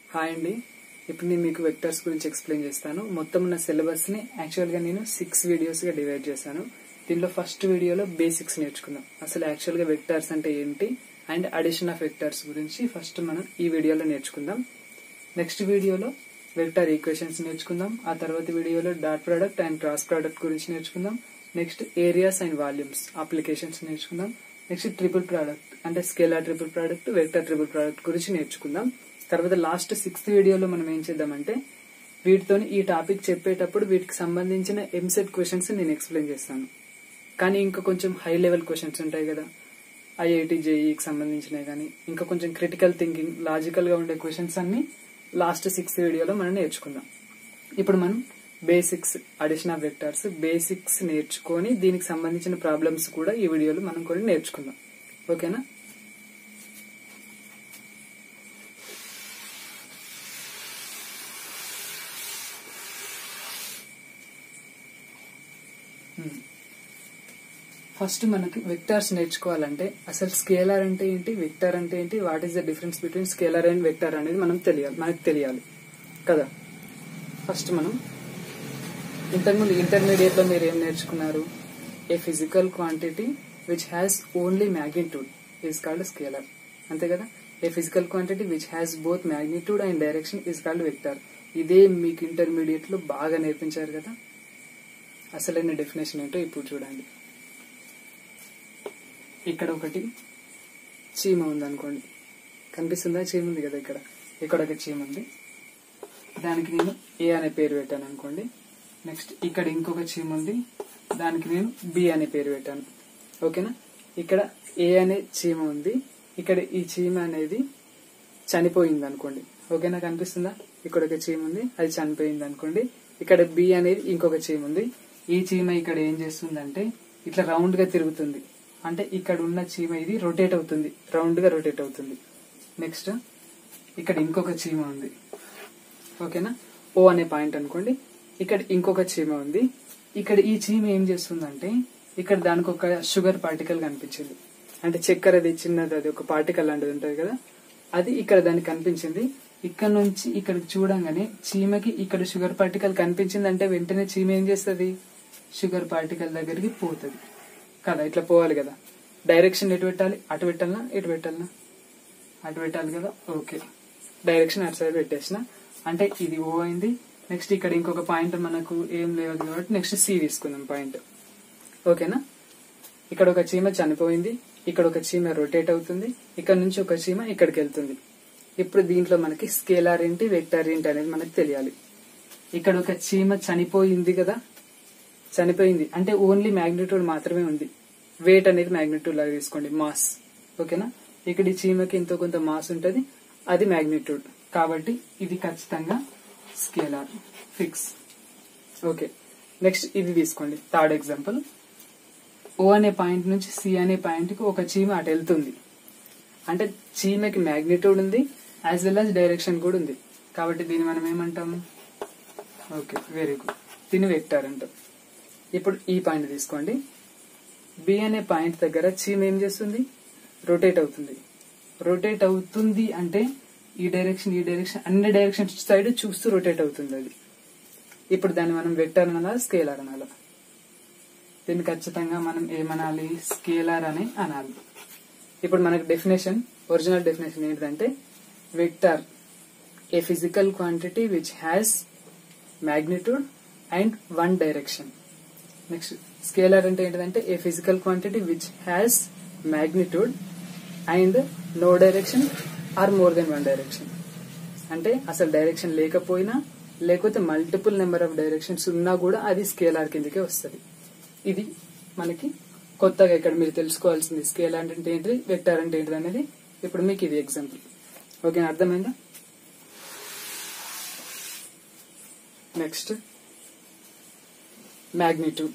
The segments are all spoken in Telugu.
హాయ్ అండి ఇప్పుడు నేను మీకు వెక్టర్స్ గురించి ఎక్స్ప్లెయిన్ చేస్తాను మొత్తం ఉన్న సిలబస్ ని యాక్చువల్ గా నేను సిక్స్ వీడియోస్ గా డివైడ్ చేశాను దీనిలో ఫస్ట్ వీడియోలో బేసిక్స్ నేర్చుకుందాం అసలు యాక్చువల్ గా వెక్టర్స్ అంటే ఏంటి అండ్ అడిషన్ ఆఫ్ వెక్టర్స్ గురించి ఫస్ట్ మనం ఈ వీడియోలో నేర్చుకుందాం నెక్స్ట్ వీడియోలో వెక్టర్ ఈక్వేషన్స్ నేర్చుకుందాం ఆ తర్వాత వీడియోలో dot product and cross product గురించి నేర్చుకుందాం next areas and volumes applications నేర్చుకుందాం నెక్స్ట్ ట్రిపుల్ ప్రోడక్ట్ అంటే scalar triple product vector triple product గురించి నేర్చుకుందాం తర్వాత లాస్ట్ సిక్స్త్ వీడియోలో మనం ఏం చేద్దామంటే వీటితో ఈ టాపిక్ చెప్పేటప్పుడు వీటికి సంబంధించిన ఎంసెట్ క్వశ్చన్స్ నేను ఎక్స్ప్లెయిన్ చేస్తాను కానీ ఇంకా కొంచెం హై లెవెల్ క్వశ్చన్స్ ఉంటాయి కదా ఐఐటి జేఈకి సంబంధించినవి కానీ ఇంకా కొంచెం క్రిటికల్ థింకింగ్ లాజికల్ గా ఉండే క్వశ్చన్స్ అన్ని లాస్ట్ సిక్స్త్ వీడియోలో మనం నేర్చుకుందాం ఇప్పుడు మనం basics addition of vectors basics నేర్చుకొని దీనికి సంబంధించిన ప్రాబ్లమ్స్ కూడా ఈ వీడియోలో మనం కొన్ని నేర్చుకుందాం ఓకేనా ఫస్ట్ మనకి వెక్టార్స్ నేర్చుకోవాలంటే అసలు స్కేలర్ అంటే ఏంటి వెక్టర్ అంటే ఏంటి what is the difference between scalar and vector అనేది మనం తెలియాలి మనకు తెలియాలి కదా ఫస్ట్ మనం ఇంతకుముందు ఇంటర్మీడియట్ లో మీరు ఏం నేర్చుకున్నారు a physical quantity which has only magnitude is called scalar అంతే కదా a physical quantity which has both magnitude and direction is called vector ఇదే మీకు ఇంటర్మీడియట్ లో బాగా నేర్పించారు కదా అసలైన డెఫినేషన్ ఏంటో ఇప్పుడు చూడండి ఇక్కడ ఒకటి చీమ ఉంది అనుకోండి కనిపిస్తుందా చీమ ఉంది కదా ఇక్కడ ఇక్కడ ఒక చీమ ఉంది దానికి నేను ఏ అనే పేరు పెట్టాను అనుకోండి నెక్స్ట్ ఇక్కడ ఇంకొక చీమ ఉంది దానికి నేను బి అనే పేరు పెట్టాను ఓకేనా ఇక్కడ ఏ అనే చీమ ఉంది ఇక్కడ ఈ చీమ అనేది చనిపోయింది అనుకోండి ఓకేనా కనిపిస్తుందా ఇక్కడ ఒక చీమ ఉంది అది చనిపోయింది అనుకోండి ఇక్కడ బి అనేది ఇంకొక చీమ ఉంది ఈ చీమ ఇక్కడ ఏం చేస్తుందంటే ఇట్లా రౌండ్ గా తిరుగుతుంది అంటే ఇక్కడ ఉన్న చీమ ఇది రొటేట్ అవుతుంది రౌండ్ గా రొటేట్ అవుతుంది నెక్స్ట్ ఇక్కడ ఇంకొక చీమ ఉంది ఓకేనా ఓ అనే పాయింట్ అనుకోండి ఇక్కడ ఇంకొక చీమ ఉంది ఇక్కడ ఈ చీమ ఏం చేస్తుందంటే ఇక్కడ దానికి ఒక షుగర్ పార్టికల్ కనిపించింది అంటే చక్కెర అది చిన్నది అది ఒక పార్టికల్ లాంటిది ఉంటుంది కదా అది ఇక్కడ దానికి కనిపించింది ఇక్కడ నుంచి ఇక్కడికి చూడంగానే చీమకి ఇక్కడ షుగర్ పార్టికల్ కనిపించింది అంటే వెంటనే చీమ ఏం చేస్తుంది షుగర్ పార్టికల్ దగ్గరికి పోతుంది కదా ఇట్లా పోవాలి కదా డైరెక్షన్ ఎటు పెట్టాలి అటు పెట్టాలనా ఇటు పెట్టాలనా అటు పెట్టాలి కదా ఓకే డైరెక్షన్ అటు సైడ్ పెట్టేసిన అంటే ఇది ఓ అయింది నెక్స్ట్ ఇక్కడ ఇంకొక పాయింట్ మనకు ఏం లేదు కాబట్టి నెక్స్ట్ సి తీసుకుందాం పాయింట్ ఓకేనా ఇక్కడ ఒక చీమ చనిపోయింది ఇక్కడ ఒక చీమ రొటేట్ అవుతుంది ఇక్కడ నుంచి ఒక చీమ ఇక్కడికి వెళ్తుంది ఇప్పుడు దీంట్లో మనకి స్కేలార్ ఏంటి వెక్టార్ ఏంటి అనేది మనకు తెలియాలి ఇక్కడ ఒక చీమ చనిపోయింది కదా చనిపోయింది అంటే ఓన్లీ మ్యాగ్నిట్యూడ్ మాత్రమే ఉంది వెయిట్ అనేది మ్యాగ్నిట్యూడ్ లాగా తీసుకోండి మాస్ ఓకేనా ఇక్కడ ఈ చీమకి ఎంతో కొంత మాస్ ఉంటుంది అది మ్యాగ్నిట్యూడ్ కాబట్టి ఇది ఖచ్చితంగా స్కేలార్ ఫిక్స్ ఓకే నెక్స్ట్ ఇది తీసుకోండి థర్డ్ ఎగ్జాంపుల్ ఓ అనే పాయింట్ నుంచి సి అనే పాయింట్ కి ఒక చీమ అటు వెళ్తుంది అంటే చీమకి మ్యాగ్నిట్యూడ్ ఉంది యాజ్ వెల్ యాజ్ డైరెక్షన్ కూడా ఉంది కాబట్టి దీన్ని మనం ఏమంటాం ఓకే వెరీ గుడ్ దీన్ని వెక్టార్ అంటాం ఇప్పుడు ఈ పాయింట్ తీసుకోండి బి అనే పాయింట్ దగ్గర చీమ ఏం చేస్తుంది రొటేట్ అవుతుంది రొటేట్ అవుతుంది అంటే ఈ డైరెక్షన్ ఈ డైరెక్షన్ అన్ని డైరెక్షన్ సైడ్ చూస్తూ రొటేట్ అవుతుంది అది ఇప్పుడు దాన్ని మనం వెక్టర్ అనాలా స్కేలార్ అనాలా దీన్ని ఖచ్చితంగా మనం ఏమనాలి స్కేలార్ అని అనాలి ఇప్పుడు మనకు డెఫినేషన్ ఒరిజినల్ డెఫినేషన్ ఏంటంటే vector a physical quantity which has magnitude and one direction next scalar అంటే ఏంటంటే a physical quantity which has magnitude and no direction or more than one direction అంటే అసలు డైరెక్షన్ లేకపోయినా లేకపోతే మల్టిపుల్ నెంబర్ ఆఫ్ డైరెక్షన్స్ ఉన్నా కూడా అది స్కేలార్ కిందకే వస్తుంది ఇది మనకి కొత్తగా ఇక్కడ మీరు తెలుసుకోవాల్సింది స్కేల్ అంటే ఏంటి వెక్టార్ అంటే ఏంటిది అనేది ఇప్పుడు మీకు ఇది ఎగ్జాంపుల్ ఓకే అర్థమైందా నెక్స్ట్ మ్యాగ్నిట్యూడ్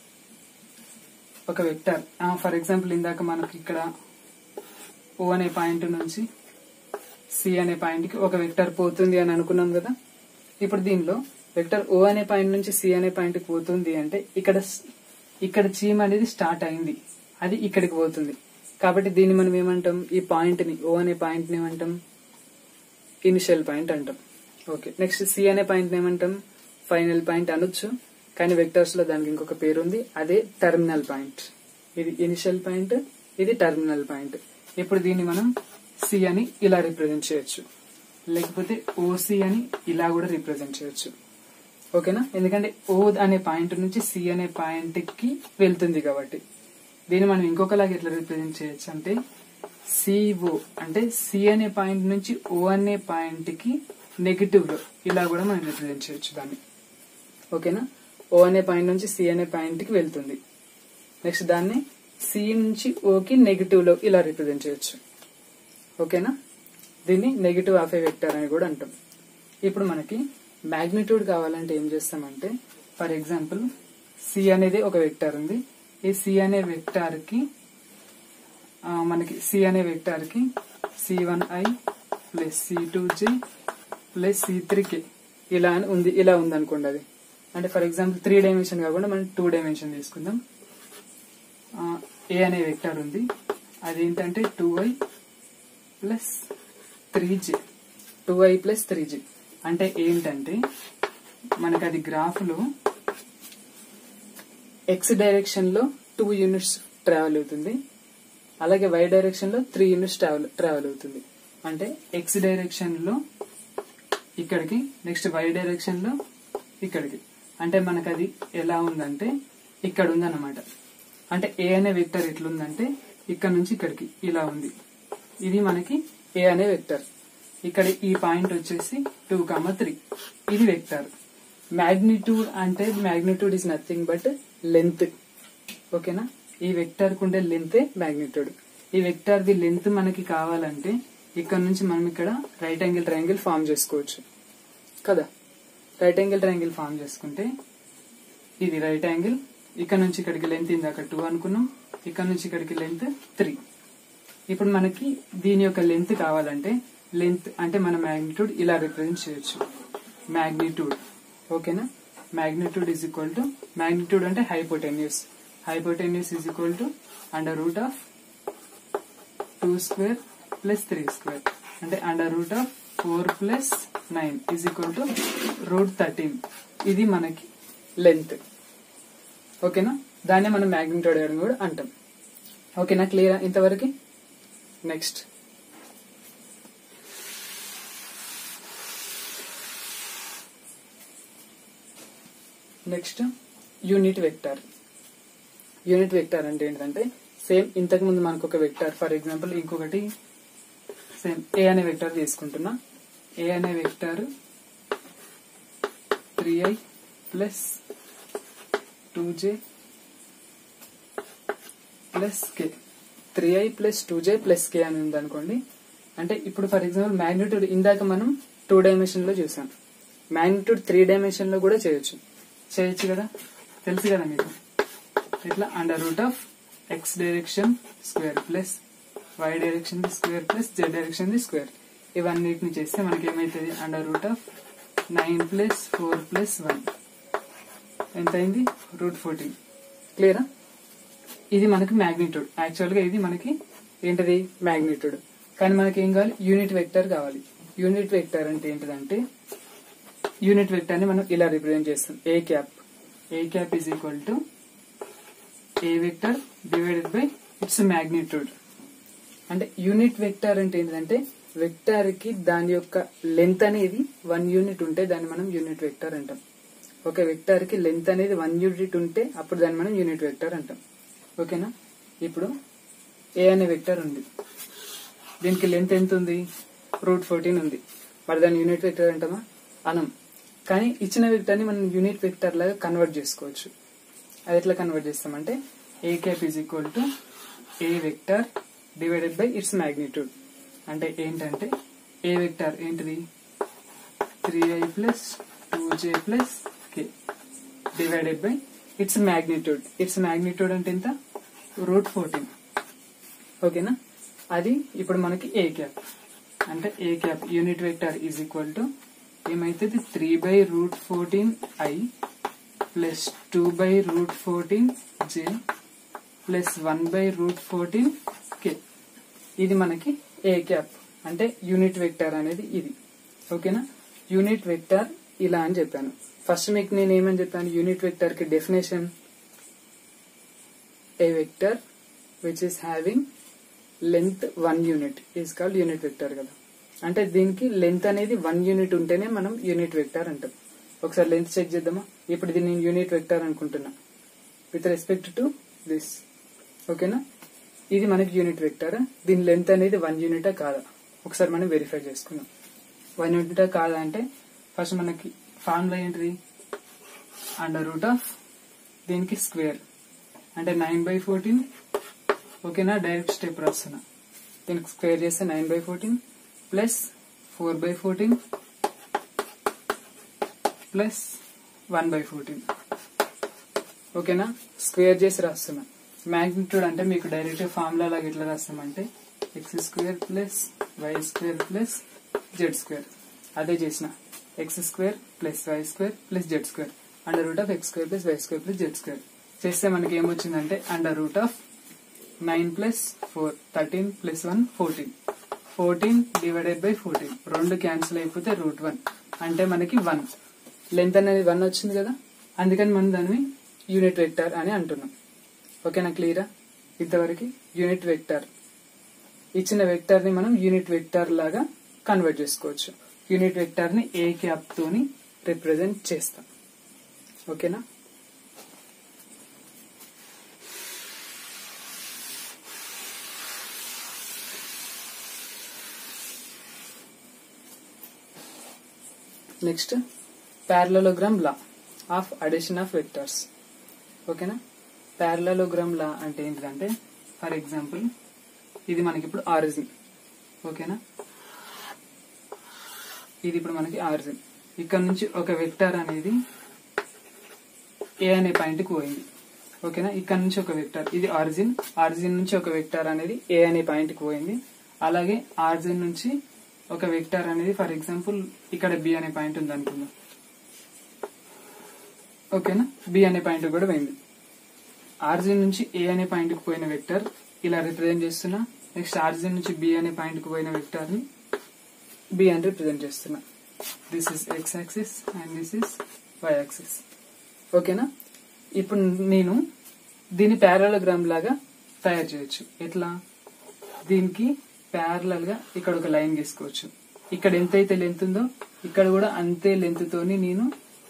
ఒక వెక్టర్ ఫర్ ఎగ్జాంపుల్ ఇందాక మనకి ఇక్కడ ఓ అనే పాయింట్ నుంచి సి అనే పాయింట్ కి ఒక వెక్టర్ పోతుంది అని అనుకున్నాం కదా ఇప్పుడు దీనిలో వెక్టర్ ఓ అనే పాయింట్ నుంచి సి అనే పాయింట్ కి పోతుంది అంటే ఇక్కడ ఇక్కడ చీమ అనేది స్టార్ట్ అయింది అది ఇక్కడికి పోతుంది కాబట్టి దీన్ని మనం ఏమంటాం ఈ పాయింట్ ని ఓ అనే పాయింట్ ని ఏమంటాం ఇనిషియల్ పాయింట్ అంటాం ఓకే నెక్స్ట్ సి అనే పాయింట్ ఏమంటాం ఫైనల్ పాయింట్ అనొచ్చు కానీ వెక్టర్స్ లో దానికి ఇంకొక పేరు ఉంది అదే టెర్మినల్ పాయింట్ ఇది ఇనిషియల్ పాయింట్ ఇది టెర్మినల్ పాయింట్ ఇప్పుడు దీన్ని మనం సి అని ఇలా రిప్రజెంట్ చేయొచ్చు లేకపోతే ఓసి అని ఇలా కూడా రిప్రజెంట్ చేయొచ్చు ఓకేనా ఎందుకంటే ఓ అనే పాయింట్ నుంచి సి అనే పాయింట్ కి వెళ్తుంది కాబట్టి దీన్ని మనం ఇంకొకలాగా ఎట్లా రిప్రజెంట్ చేయొచ్చు అంటే సిఓ అంటే సి అనే పాయింట్ నుంచి ఓ అనే పాయింట్ కి నెగిటివ్ లో ఇలా కూడా మనం రిప్రజెంట్ చేయొచ్చు దాన్ని ఓకేనా ఓ అనే పాయింట్ నుంచి సి అనే పాయింట్ కి వెళ్తుంది నెక్స్ట్ దాన్ని సి నుంచి ఓకి నెగిటివ్ లో ఇలా రిప్రజెంట్ చేయొచ్చు ఓకేనా దీన్ని నెగిటివ్ ఆఫ్ ఏ వెక్టర్ అని కూడా అంటాం ఇప్పుడు మనకి మ్యాగ్నిట్యూడ్ కావాలంటే ఏం చేస్తామంటే ఫర్ ఎగ్జాంపుల్ సి అనేది ఒక వెక్టర్ ఉంది ఈ సి అనే వెక్టర్ కి ఆ, మనకి సి అనే వెక్టర్ కి c one i plus c two J plus c three k ఇలా అని ఉంది ఇలా ఉంది అనుకోండి అది అంటే ఫర్ ఎగ్జాంపుల్ త్రీ డైమెన్షన్ కాకుండా మనం టూ డైమెన్షన్ తీసుకుందాం ఏ అనే వెక్టర్ ఉంది అదేంటంటే two i plus three j two i plus three j అంటే ఏంటంటే మనకి అది గ్రాఫ్ లో ఎక్స్ డైరెక్షన్ లో టూ యూనిట్స్ ట్రావెల్ అవుతుంది అలాగే వై డైరెక్షన్ లో త్రీ యూనిట్స్ ట్రావెల్ ట్రావెల్ అవుతుంది అంటే ఎక్స్ డైరెక్షన్ లో ఇక్కడికి నెక్స్ట్ వై డైరెక్షన్ లో ఇక్కడికి అంటే మనకు అది ఎలా ఉందంటే ఇక్కడ ఉందన్నమాట అంటే ఏ అనే వెక్టర్ ఎట్లుందంటే ఇక్కడ నుంచి ఇక్కడికి ఇలా ఉంది ఇది మనకి ఏ అనే వెక్టర్ ఇక్కడ ఈ పాయింట్ వచ్చేసి టూ కామ త్రీ ఇది వెక్టర్ మ్యాగ్నిట్యూడ్ అంటే magnitude is nothing but length ఓకేనా ఈ వెక్టర్ కు ఉండే లెంత్ మ్యాగ్నిట్యూడ్ ఈ వెక్టర్ ది లెంత్ మనకి కావాలంటే ఇక్కడ నుంచి మనం ఇక్కడ రైట్ యాంగిల్ ట్రయాంగిల్ ఫామ్ చేసుకోవచ్చు కదా రైట్ యాంగిల్ ట్రయాంగిల్ ఫామ్ చేసుకుంటే ఇది రైట్ యాంగిల్ ఇక్కడ నుంచి ఇక్కడికి లెంత్ ఇందాక టూ అనుకున్నాం ఇక్కడ నుంచి ఇక్కడికి లెంత్ త్రీ ఇప్పుడు మనకి దీని యొక్క లెంత్ కావాలంటే లెంత్ అంటే మన మ్యాగ్నిట్యూడ్ ఇలా రిప్రజెంట్ చేయొచ్చు మ్యాగ్నిట్యూడ్ ఓకేనా magnitude is equal to magnitude అంటే hypotenuse hypotenuse is equal to under root of two square plus three square అంటే under root of four plus nine is equal to root thirteen ఇది మనకి లెంత్ ఓకేనా దాన్నే మనం మ్యాగ్నిట్యూడ్ అని కూడా అంటాం ఓకేనా క్లియర్ ఇంతవరకు next next unit vector unit vector అంటే ఏంటంటే సేమ్ ఇంతకు ముందు మనకు ఒక వెక్టర్ ఫర్ ఎగ్జాంపుల్ ఇంకొకటి సేమ్ ఏ అనే వెక్టర్ తీసుకుంటున్నా ఏ అనే vector three I plus two J plus k three I plus two J plus k అని ఉంది అనుకోండి అంటే ఇప్పుడు ఫర్ ఎగ్జాంపుల్ మ్యాగ్నిట్యూడ్ ఇందాక మనం టూ డైమెన్షన్ లో చూసాం మ్యాగ్నిట్యూడ్ త్రీ డైమెన్షన్ లో కూడా చేయొచ్చు చేయొచ్చు కదా తెలుసు కదా మీకు ఇట్లా under root of x direction square plus y direction the square plus z direction the square ఇవన్నిటిని చేస్తే మనకి ఏమైతుంది under root of nine plus four plus one ఎంత అయింది రూట్ ఫోర్టీన్ క్లియరా ఇది మనకి మ్యాగ్నిట్యూడ్ యాక్చువల్ గా ఇది మనకి ఏంటది మ్యాగ్నిట్యూడ్ కానీ మనకి ఏం కావాలి యూనిట్ వెక్టర్ కావాలి యూనిట్ వెక్టర్ అంటే ఏంటిదంటే యూనిట్ వెక్టర్ ని మనం ఇలా రిప్రజెంట్ చేస్తాం A cap A cap is equal to A vector divided by its magnitude అంటే యూనిట్ వెక్టర్ అంటే ఏంటంటే వెక్టర్ కి దాని యొక్క లెంత్ అనేది వన్ యూనిట్ ఉంటే దాన్ని మనం యూనిట్ వెక్టర్ అంటాం ఒక వెక్టర్ కి లెంత్ అనేది వన్ యూనిట్ ఉంటే అప్పుడు దాన్ని మనం యూనిట్ వెక్టర్ అంటాం ఓకేనా ఇప్పుడు ఏ అనే వెక్టర్ ఉంది దీనికి లెంత్ ఎంత ఉంది రూట్ ఫోర్టీన్ ఉంది మరి దాన్ని యూనిట్ వెక్టర్ అంటామా అనం కానీ ఇచ్చిన వెక్టర్ ని మనం యూనిట్ వెక్టర్ లాగా కన్వర్ట్ చేసుకోవచ్చు అది ఎట్లా కన్వర్ట్ చేస్తామంటే A cap is equal to A vector divided by its magnitude అంటే ఏంటంటే ఏ వెక్టర్ ఏంటిది three I plus two J plus K divided by its magnitude its magnitude అంటే ఎంత రూట్ ఫోర్టీన్ ఓకేనా అది ఇప్పుడు మనకి ఏ క్యాప్ అంటే A cap unit vector is equal to ఏమైతుంది three by root fourteen I plus two by root fourteen J plus one by root fourteen K ఇది మనకి ఏ క్యాప్ అంటే యూనిట్ వెక్టర్ అనేది ఇది ఓకేనా యూనిట్ వెక్టర్ ఇలా అని చెప్పాను ఫస్ట్ మీకు నేను ఏమని చెప్పాను యూనిట్ వెక్టర్ కి definition a vector which is having length one unit is called unit vector కదా అంటే దీనికి లెంత్ అనేది వన్ యూనిట్ ఉంటేనే మనం యూనిట్ వెక్టర్ అంటాం ఒకసారి లెంత్ చెక్ చేద్దామా ఇప్పుడు ఇది నేను యూనిట్ వెక్టర్ అనుకుంటున్నా విత్ రెస్పెక్ట్ టు దిస్ ఓకేనా ఇది మనకి యూనిట్ వెక్టర్ దీని లెంత్ అనేది వన్ యూనిటా కాదా ఒకసారి మనం వెరిఫై చేసుకుందాం వన్ యూనిటా కాదా అంటే ఫస్ట్ మనకి ఫార్ములా ఏంటిది అండర్ రూట్ ఆఫ్ దీనికి స్క్వేర్ అంటే నైన్ బై ఫోర్టీన్ ఓకేనా డైరెక్ట్ స్టెప్ రాస్తున్నా దీనికి స్క్వేర్ చేస్తే nine by fourteen plus four by fourteen plus one by fourteen ఓకేనా స్క్వేర్ చేసి రాస్తున్నా మ్యాగ్నిట్యూడ్ అంటే మీకు డైరెక్ట్ ఫార్ములా లాగా ఎట్లా రాస్తామంటే X square plus Y square plus Z square అదే చేసిన X square plus Y square plus Z square under root of X square plus Y square plus Z square చేస్తే మనకి ఏమొచ్చిందంటే under root of nine plus four thirteen plus one fourteen fourteen divided by fourteen రెండు క్యాన్సిల్ అయిపోతే రూట్ వన్ అంటే మనకి వన్ లెంత్ అనేది వన్ వచ్చింది కదా అందుకని మనం దాన్ని యూనిట్ వెక్టర్ అని అంటున్నాం ఓకేనా క్లియరా ఇంతవరకు యూనిట్ వెక్టర్ ఇచ్చిన వెక్టర్ ని మనం యూనిట్ వెక్టర్ లాగా కన్వర్ట్ చేసుకోవచ్చు యూనిట్ వెక్టర్ ని ఏ క్యాప్ తోని రిప్రజెంట్ చేస్తాం ఓకేనా next parallelogram law of addition of vectors ఓకేనా ప్యారలలోగ్రామ్ లా అంటే ఏంటంటే ఫర్ ఎగ్జాంపుల్ ఇది మనకి ఇప్పుడు ఆరిజిన్ ఓకేనా ఇది ఇప్పుడు మనకి ఆరిజిన్ ఇక్కడ నుంచి ఒక వెక్టర్ అనేది ఏ అనే పాయింట్ కి పోయింది ఓకేనా ఇక్కడ నుంచి ఒక వెక్టర్ ఇది ఆరిజిన్ ఆరిజిన్ నుంచి ఒక వెక్టర్ అనేది ఏ అనే పాయింట్ కి పోయింది అలాగే ఆరిజిన్ నుంచి ఒక వెక్టర్ అనేది ఫర్ ఎగ్జాంపుల్ ఇక్కడ బి అనే పాయింట్ ఉంది అనుకుందాం ఓకేనా బి అనే పాయింట్ కూడా పోయింది ఆరిజిన్ నుంచి ఏ అనే పాయింట్ కి పోయిన వెక్టర్ ఇలా రిప్రజెంట్ చేస్తున్నా నెక్స్ట్ ఆరిజిన్ నుంచి బి అనే పాయింట్ కి పోయిన వెక్టర్ ని బి అని రిప్రజెంట్ చేస్తున్నా this is X axis and this is Y axis ఓకేనా ఇప్పుడు నేను దీన్ని ప్యారలోగ్రామ్ లాగా తయారు చేయొచ్చు ఎట్లా దీనికి ప్యారలల్ గా ఇక్కడ ఒక లైన్ గీసుకోవచ్చు ఇక్కడ ఎంతైతే లెంత్ ఉందో ఇక్కడ కూడా అంతే లెంత్ తోని నేను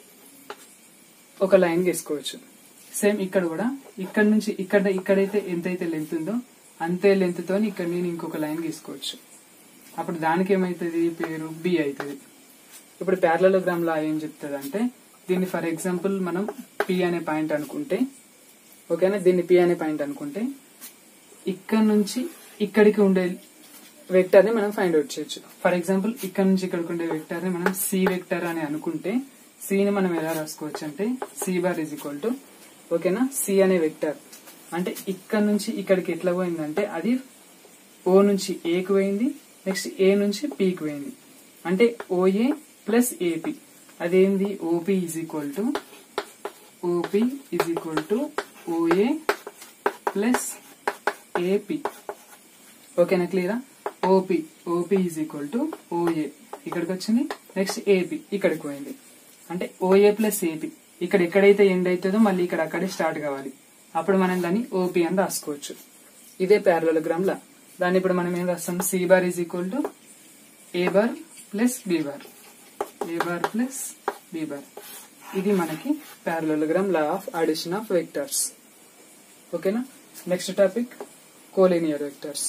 ఒక లైన్ గీసుకోవచ్చు సేమ్ ఇక్కడ కూడా ఇక్కడ నుంచి ఇక్కడ ఇక్కడైతే ఎంతైతే లెంత్ ఉందో అంతే లెంత్ తోని ఇక్కడ నేను ఇంకొక లైన్ గీసుకోవచ్చు అప్పుడు దానికి ఏమైతుంది పేరు బి అవుతుంది ఇప్పుడు ప్యారలోగ్రామ్ లా ఏం చెప్తుంది అంటే దీన్ని ఫర్ ఎగ్జాంపుల్ మనం పి అనే పాయింట్ అనుకుంటే ఓకేనా దీన్ని పి అనే పాయింట్ అనుకుంటే ఇక్కడ నుంచి ఇక్కడికి ఉండే వెక్టర్ ని మనం ఫైండ్ అవుట్ చేయొచ్చు ఫర్ ఎగ్జాంపుల్ ఇక్కడ నుంచి ఇక్కడికి ఉండే వెక్టర్ ని మనం సి వెక్టర్ అని అనుకుంటే సి ని మనం ఎలా రాసుకోవచ్చు అంటే C bar is equal to ఓకేనా సి అనే వెక్టర్ అంటే ఇక్కడ నుంచి ఇక్కడికి ఎట్లా పోయిందంటే అది ఓ నుంచి ఏకి పోయింది నెక్స్ట్ ఏ నుంచి పీకి పోయింది అంటే ఓఏ ప్లస్ ఏపీ అదేంది OP is equal to OP is equal to OA plus AP ఓకేనా క్లియరా OP OP is equal to OA ఇక్కడికి వచ్చింది నెక్స్ట్ ఏపీ ఇక్కడికి పోయింది అంటే ఓఏ ప్లస్ ఏపీ ఇక్కడ ఎక్కడైతే ఎండ్ అవుతుందో మళ్ళీ ఇక్కడ అక్కడే స్టార్ట్ కావాలి అప్పుడు మనం దాన్ని ఓపీ అని రాసుకోవచ్చు ఇదే ప్యారలోగ్రామ్ లా దాన్ని ఇప్పుడు మనం ఏం రాస్తాం C bar is equal to A bar plus B bar A bar plus B bar ఇది మనకి parallelogram law of addition of vectors ఓకేనా next topic collinear vectors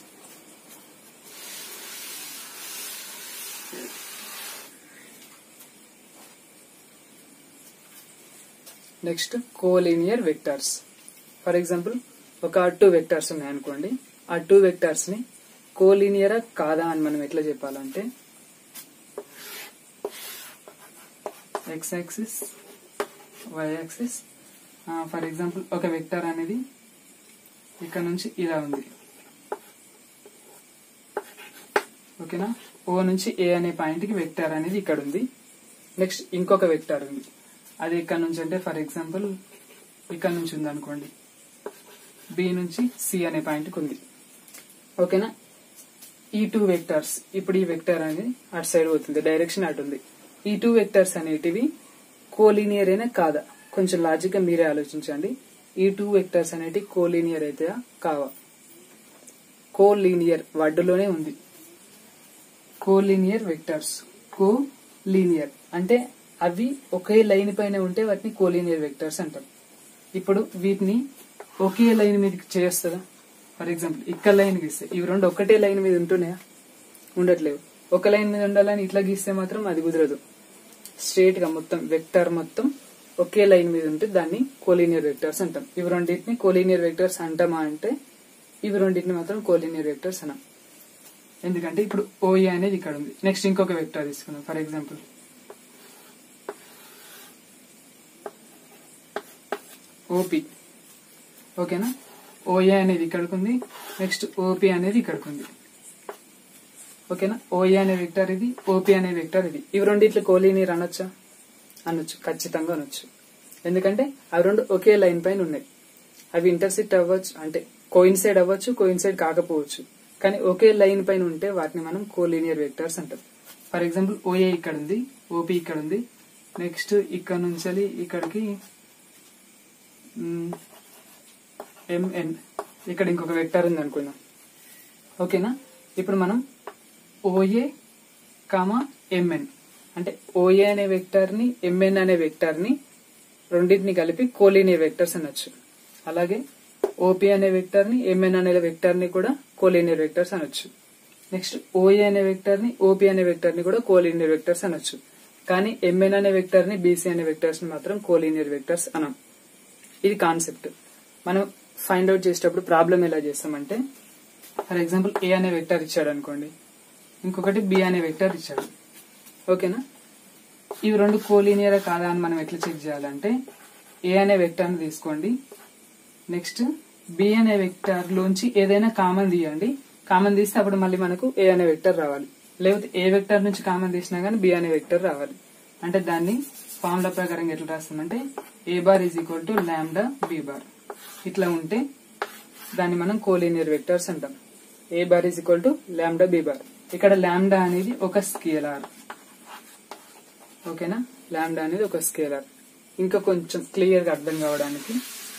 next collinear vectors for example ఒక టూ వెక్టర్స్ ఉన్నాయి అనుకోండి ఆ టూ వెక్టర్స్ ని కోలినియరా కాదా అని మనం ఎట్లా చెప్పాలంటే X axis Y axis for example ఒక వెక్టర్ అనేది ఇక్కడ నుంచి ఇలా ఉంది ఓకేనా ఓ నుంచి ఏ అనే పాయింట్ కి వెక్టర్ అనేది ఇక్కడ ఉంది నెక్స్ట్ ఇంకొక వెక్టర్ ఉంది అది ఇక్కడ నుంచి అంటే ఫర్ ఎగ్జాంపుల్ ఇక్కడ నుంచి ఉంది అనుకోండి బి నుంచి సి అనే పాయింట్కి ఉంది ఓకేనా ఈ టూ వెక్టర్స్ ఇప్పుడు ఈ వెక్టర్ అనేది అటు సైడ్ పోతుంది డైరెక్షన్ అటు ఉంది ఈ టూ వెక్టర్స్ అనేటివి కోలీనియర్ అయినా కాదా కొంచెం లాజిక్ గా మీరే ఆలోచించండి ఈ టూ వెక్టర్స్ అనేటివి కోలీనియర్ అయితే కావా కోలీనియర్ వర్డ్లోనే ఉంది కోలీనియర్ వెక్టర్స్ కో లీనియర్ అంటే అవి ఒకే లైన్ పైన ఉంటే వాటిని కోలీనియర్ వెక్టర్స్ అంటారు ఇప్పుడు వీటిని ఒకే లైన్ మీద చేస్తుందా ఫర్ ఎగ్జాంపుల్ ఇక్కడ లైన్ గీస్తే ఇవి రెండు ఒకటే లైన్ మీద ఉంటున్నాయా ఉండట్లేవు ఒక లైన్ మీద ఉండాలని ఇట్లా గీస్తే మాత్రం అది కుదరదు స్ట్రేట్ గా మొత్తం వెక్టర్ మొత్తం ఒకే లైన్ మీద ఉంటే దాన్ని కోలీనియర్ వెక్టర్స్ అంటాం ఇవి రెండింటిని కోలీనియర్ వెక్టర్స్ అంటామా అంటే ఇవి రెండింటిని మాత్రం కోలీనియర్ వెక్టర్స్ అన్నాం ఎందుకంటే ఇప్పుడు ఓఏ అనేది ఇక్కడ ఉంది నెక్స్ట్ ఇంకొక వెక్టర్ తీసుకుందాం ఫర్ ఎగ్జాంపుల్ ఓపి ఓకేనా ఓఏ అనేది ఇక్కడికి ఉంది నెక్స్ట్ ఓపి అనేది ఇక్కడికి ఉంది ఓకేనా ఓఏ అనే వెక్టర్ ఇది ఓపి అనే వెక్టర్ ఇది ఇవి రెండిట్లు కోలీనియర్ అనొచ్చా అనొచ్చు ఖచ్చితంగా అనొచ్చు ఎందుకంటే అవి రెండు ఒకే లైన్ పైన ఉన్నాయి అవి ఇంటర్సెక్ట్ అవ్వచ్చు అంటే కోయిన్సైడ్ అవ్వచ్చు కోయిన్సైడ్ కాకపోవచ్చు కానీ ఒకే లైన్ పైన ఉంటే వాటిని మనం కోలీనియర్ వెక్టర్స్ అంటాం ఫర్ ఎగ్జాంపుల్ ఓఏ ఇక్కడ ఉంది ఓపి ఇక్కడ ఉంది నెక్స్ట్ ఇక్కడ నుంచి ఇక్కడికి ఎంఎన్ ఇక్కడ ఇంకొక వెక్టర్ ఉంది అనుకుందాం ఓకేనా ఇప్పుడు మనం ఓఏ కామా ఎంఎన్ అంటే ఓఏ అనే వెక్టర్ ని ఎంఎన్ అనే వెక్టర్ ని రెండింటిని కలిపి కోలీనియర్ వెక్టర్స్ అనొచ్చు అలాగే ఓపి అనే వెక్టర్ ని ఎంఎన్ అనే వెక్టర్ ని కూడా కోలీనియర్ వెక్టర్స్ అనొచ్చు నెక్స్ట్ ఓఏ అనే వెక్టర్ ని ఓపి అనే వెక్టర్ ని కూడా కోలీనియర్ వెక్టర్స్ అనొచ్చు కానీ ఎంఎన్ అనే వెక్టర్ ని బీసీ అనే వెక్టర్స్ ని మాత్రం కోలీనియర్ వెక్టర్స్ అనం ఇది కాన్సెప్ట్ మనం ఫైండ్ అవుట్ చేసేటప్పుడు ప్రాబ్లం ఎలా చేస్తామంటే ఫర్ ఎగ్జాంపుల్ ఏ అనే వెక్టర్ ఇచ్చాడు అనుకోండి ఇంకొకటి బి అనే వెక్టర్ ఇచ్చాడు ఓకేనా ఇవి రెండు కోలీనియరా కాదా అని మనం ఎట్లా చెక్ చేయాలంటే ఏ అనే వెక్టర్ ని తీసుకోండి నెక్స్ట్ బి అనే వెక్టర్ లోంచి ఏదైనా కామన్ తీయండి కామన్ తీస్తే అప్పుడు మళ్ళీ మనకు ఏ అనే వెక్టర్ రావాలి లేకపోతే ఏ వెక్టర్ నుంచి కామన్ తీసినా గానీ బి అనే వెక్టర్ రావాలి అంటే దాన్ని ఫార్ములా ప్రకారం ఎట్లా రాస్తామంటే A bar is equal to lambda B bar ఇట్లా ఉంటే దాన్ని మనం కోలీనియర్ వెక్టర్స్ అంటాం A bar is equal to lambda B bar ఇక్కడ ల్యాండా అనేది ఒక స్కేలార్ ఓకేనా ల్యాండా అనేది ఒక స్కేలార్ ఇంకా కొంచెం క్లియర్ గా అర్థం కావడానికి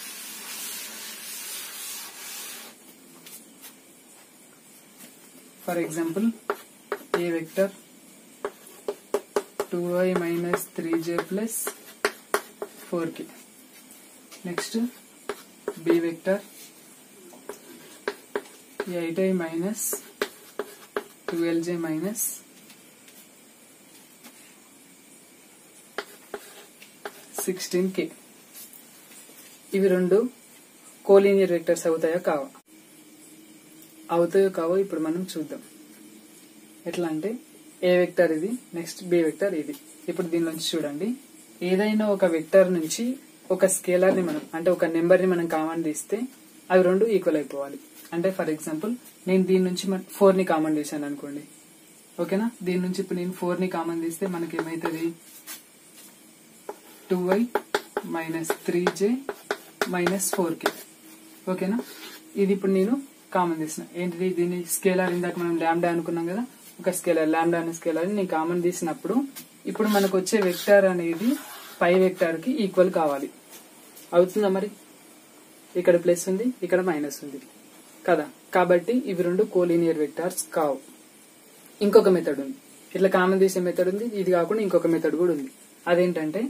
for example A vector two I minus three J plus four K next B vector eight I minus twelve J minus sixteen K ఇవి రెండు కోలీనియర్ వెక్టర్స్ అవుతాయా కావా అవుతాయో కావో ఇప్పుడు మనం చూద్దాం ఎట్లా అంటే ఏ వెక్టర్ ఇది నెక్స్ట్ బి వెక్టర్ ఇది ఇప్పుడు దీనిలోంచి చూడండి ఏదైనా ఒక వెక్టర్ నుంచి ఒక స్కేలర్ ని మనం అంటే ఒక నెంబర్ ని మనం కామన్ తీస్తే అవి రెండు ఈక్వల్ అయిపోవాలి అంటే ఫర్ ఎగ్జాంపుల్ నేను దీని నుంచి ఫోర్ ని కామన్ తీసాను అనుకోండి ఓకేనా దీని నుంచి ఇప్పుడు నేను ఫోర్ ని కామన్ తీస్తే మనకి ఏమైతుంది two Y minus three J minus four K ఓకేనా ఇది ఇప్పుడు నేను కామన్ తీసిన ఏంటిది దీని స్కేలర్ ఇందాక మనం ల్యాండా అనుకున్నాం కదా ఒక స్కేలర్ ల్యాండా అనే స్కేలర్ నేను కామన్ తీసినప్పుడు ఇప్పుడు మనకు వచ్చే వెక్టర్ అనేది పై వెక్టర్ కి ఈక్వల్ కావాలి అవుతుందా మరి ఇక్కడ ప్లస్ ఉంది ఇక్కడ మైనస్ ఉంది కదా కాబట్టి ఇవి రెండు కోలీనియర్ వెక్టార్స్ కావు ఇంకొక మెథడ్ ఉంది ఇట్లా కామన్ తీసే మెథడ్ ఉంది ఇది కాకుండా ఇంకొక మెథడ్ కూడా ఉంది అదేంటంటే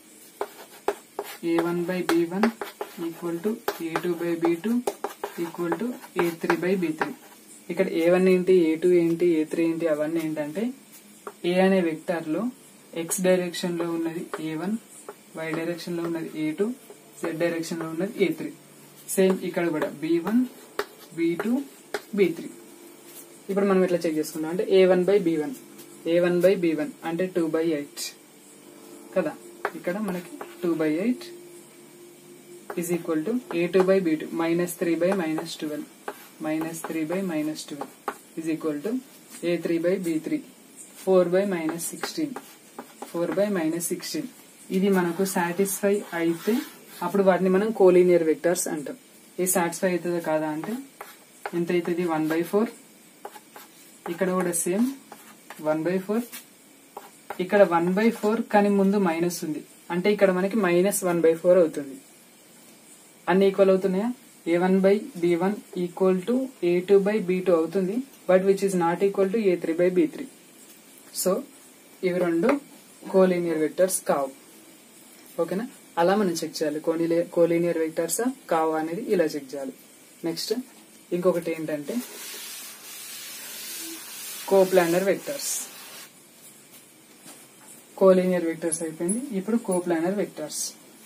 A one by B one equal to A two by B two equal to A three by B three ఇక్కడ ఏ వన్ ఏంటి ఏ టూ ఏంటి ఏ త్రీ ఏంటి అవన్నీ ఏంటంటే ఏ అనే వెక్టర్ లో ఎక్స్ డైరెక్షన్ లో ఉన్నది ఏ వన్ వై డైరెక్షన్ లో ఉన్నది ఏ టూ జెడ్ డైరెక్షన్ లో ఉన్నది ఏ త్రీ సేమ్ ఇక్కడ కూడా B one B two B three ఇప్పుడు మనం ఎట్లా చెక్ చేసుకుంటాం అంటే A one by B one A one by B one అంటే టూ బై ఎయిట్ కదా ఇక్కడ మనకి two by eight is equal to A two by B two minus three by minus twelve minus three by minus twelve is equal to A three by B three four by minus sixteen four by minus sixteen ఇది మనకు సాటిస్ఫై అయితే అప్పుడు వాటిని మనం కోలీనియర్ వెక్టర్స్ అంటాం ఇది సాటిస్ఫై అవుతుందా కాదా అంటే ఎంత అవుతుంది వన్ బై ఫోర్ ఇక్కడ కూడా సేమ్ వన్ బై ఫోర్ ఇక్కడ వన్ బై ఫోర్ కానీ ముందు మైనస్ ఉంది అంటే ఇక్కడ మనకి మైనస్ వన్ బై ఫోర్ అవుతుంది అన్ని ఈక్వల్ అవుతున్నాయా A one by B one equal to A two by B two అవుతుంది but which is not equal to A three by B three so ఇవి రెండు కోలీనియర్ వెక్టర్స్ కావు ఓకేనా అలా మనం చెక్ చేయాలి కోలీనియర్ కోలీనియర్ వెక్టర్స్ కావా అనేది ఇలా చెక్ చేయాలి నెక్స్ట్ ఇంకొకటి ఏంటంటే కోప్లానర్ వెక్టర్స్ కోలీనియర్ వెక్టర్స్ అయిపోయింది ఇప్పుడు కోప్లానర్ వెక్టర్స్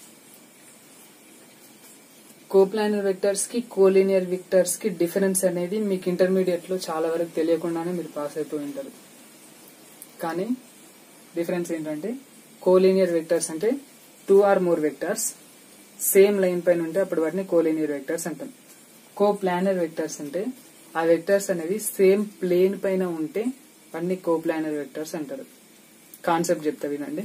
కోప్లానర్ వెక్టర్స్ కి కోలీనియర్ వెక్టర్స్ కి డిఫరెన్స్ అనేది మీకు ఇంటర్మీడియట్ లో చాలా వరకు తెలియకుండానే మీరు పాస్ అయిపోయి ఉంటారు కానీ డిఫరెన్స్ ఏంటంటే కోలీనియర్ వెక్టర్స్ అంటే two or more vectors same line పైన ఉంటే అప్పుడు వాటిని కోలీనియర్ వెక్టర్స్ అంటాం కో ప్లానర్ వెక్టర్స్ అంటే ఆ వెక్టర్స్ అనేవి సేమ్ ప్లేన్ పైన ఉంటే వాటిని కో ప్లానర్ వెక్టర్స్ అంటారు కాన్సెప్ట్ చెప్తా వినండి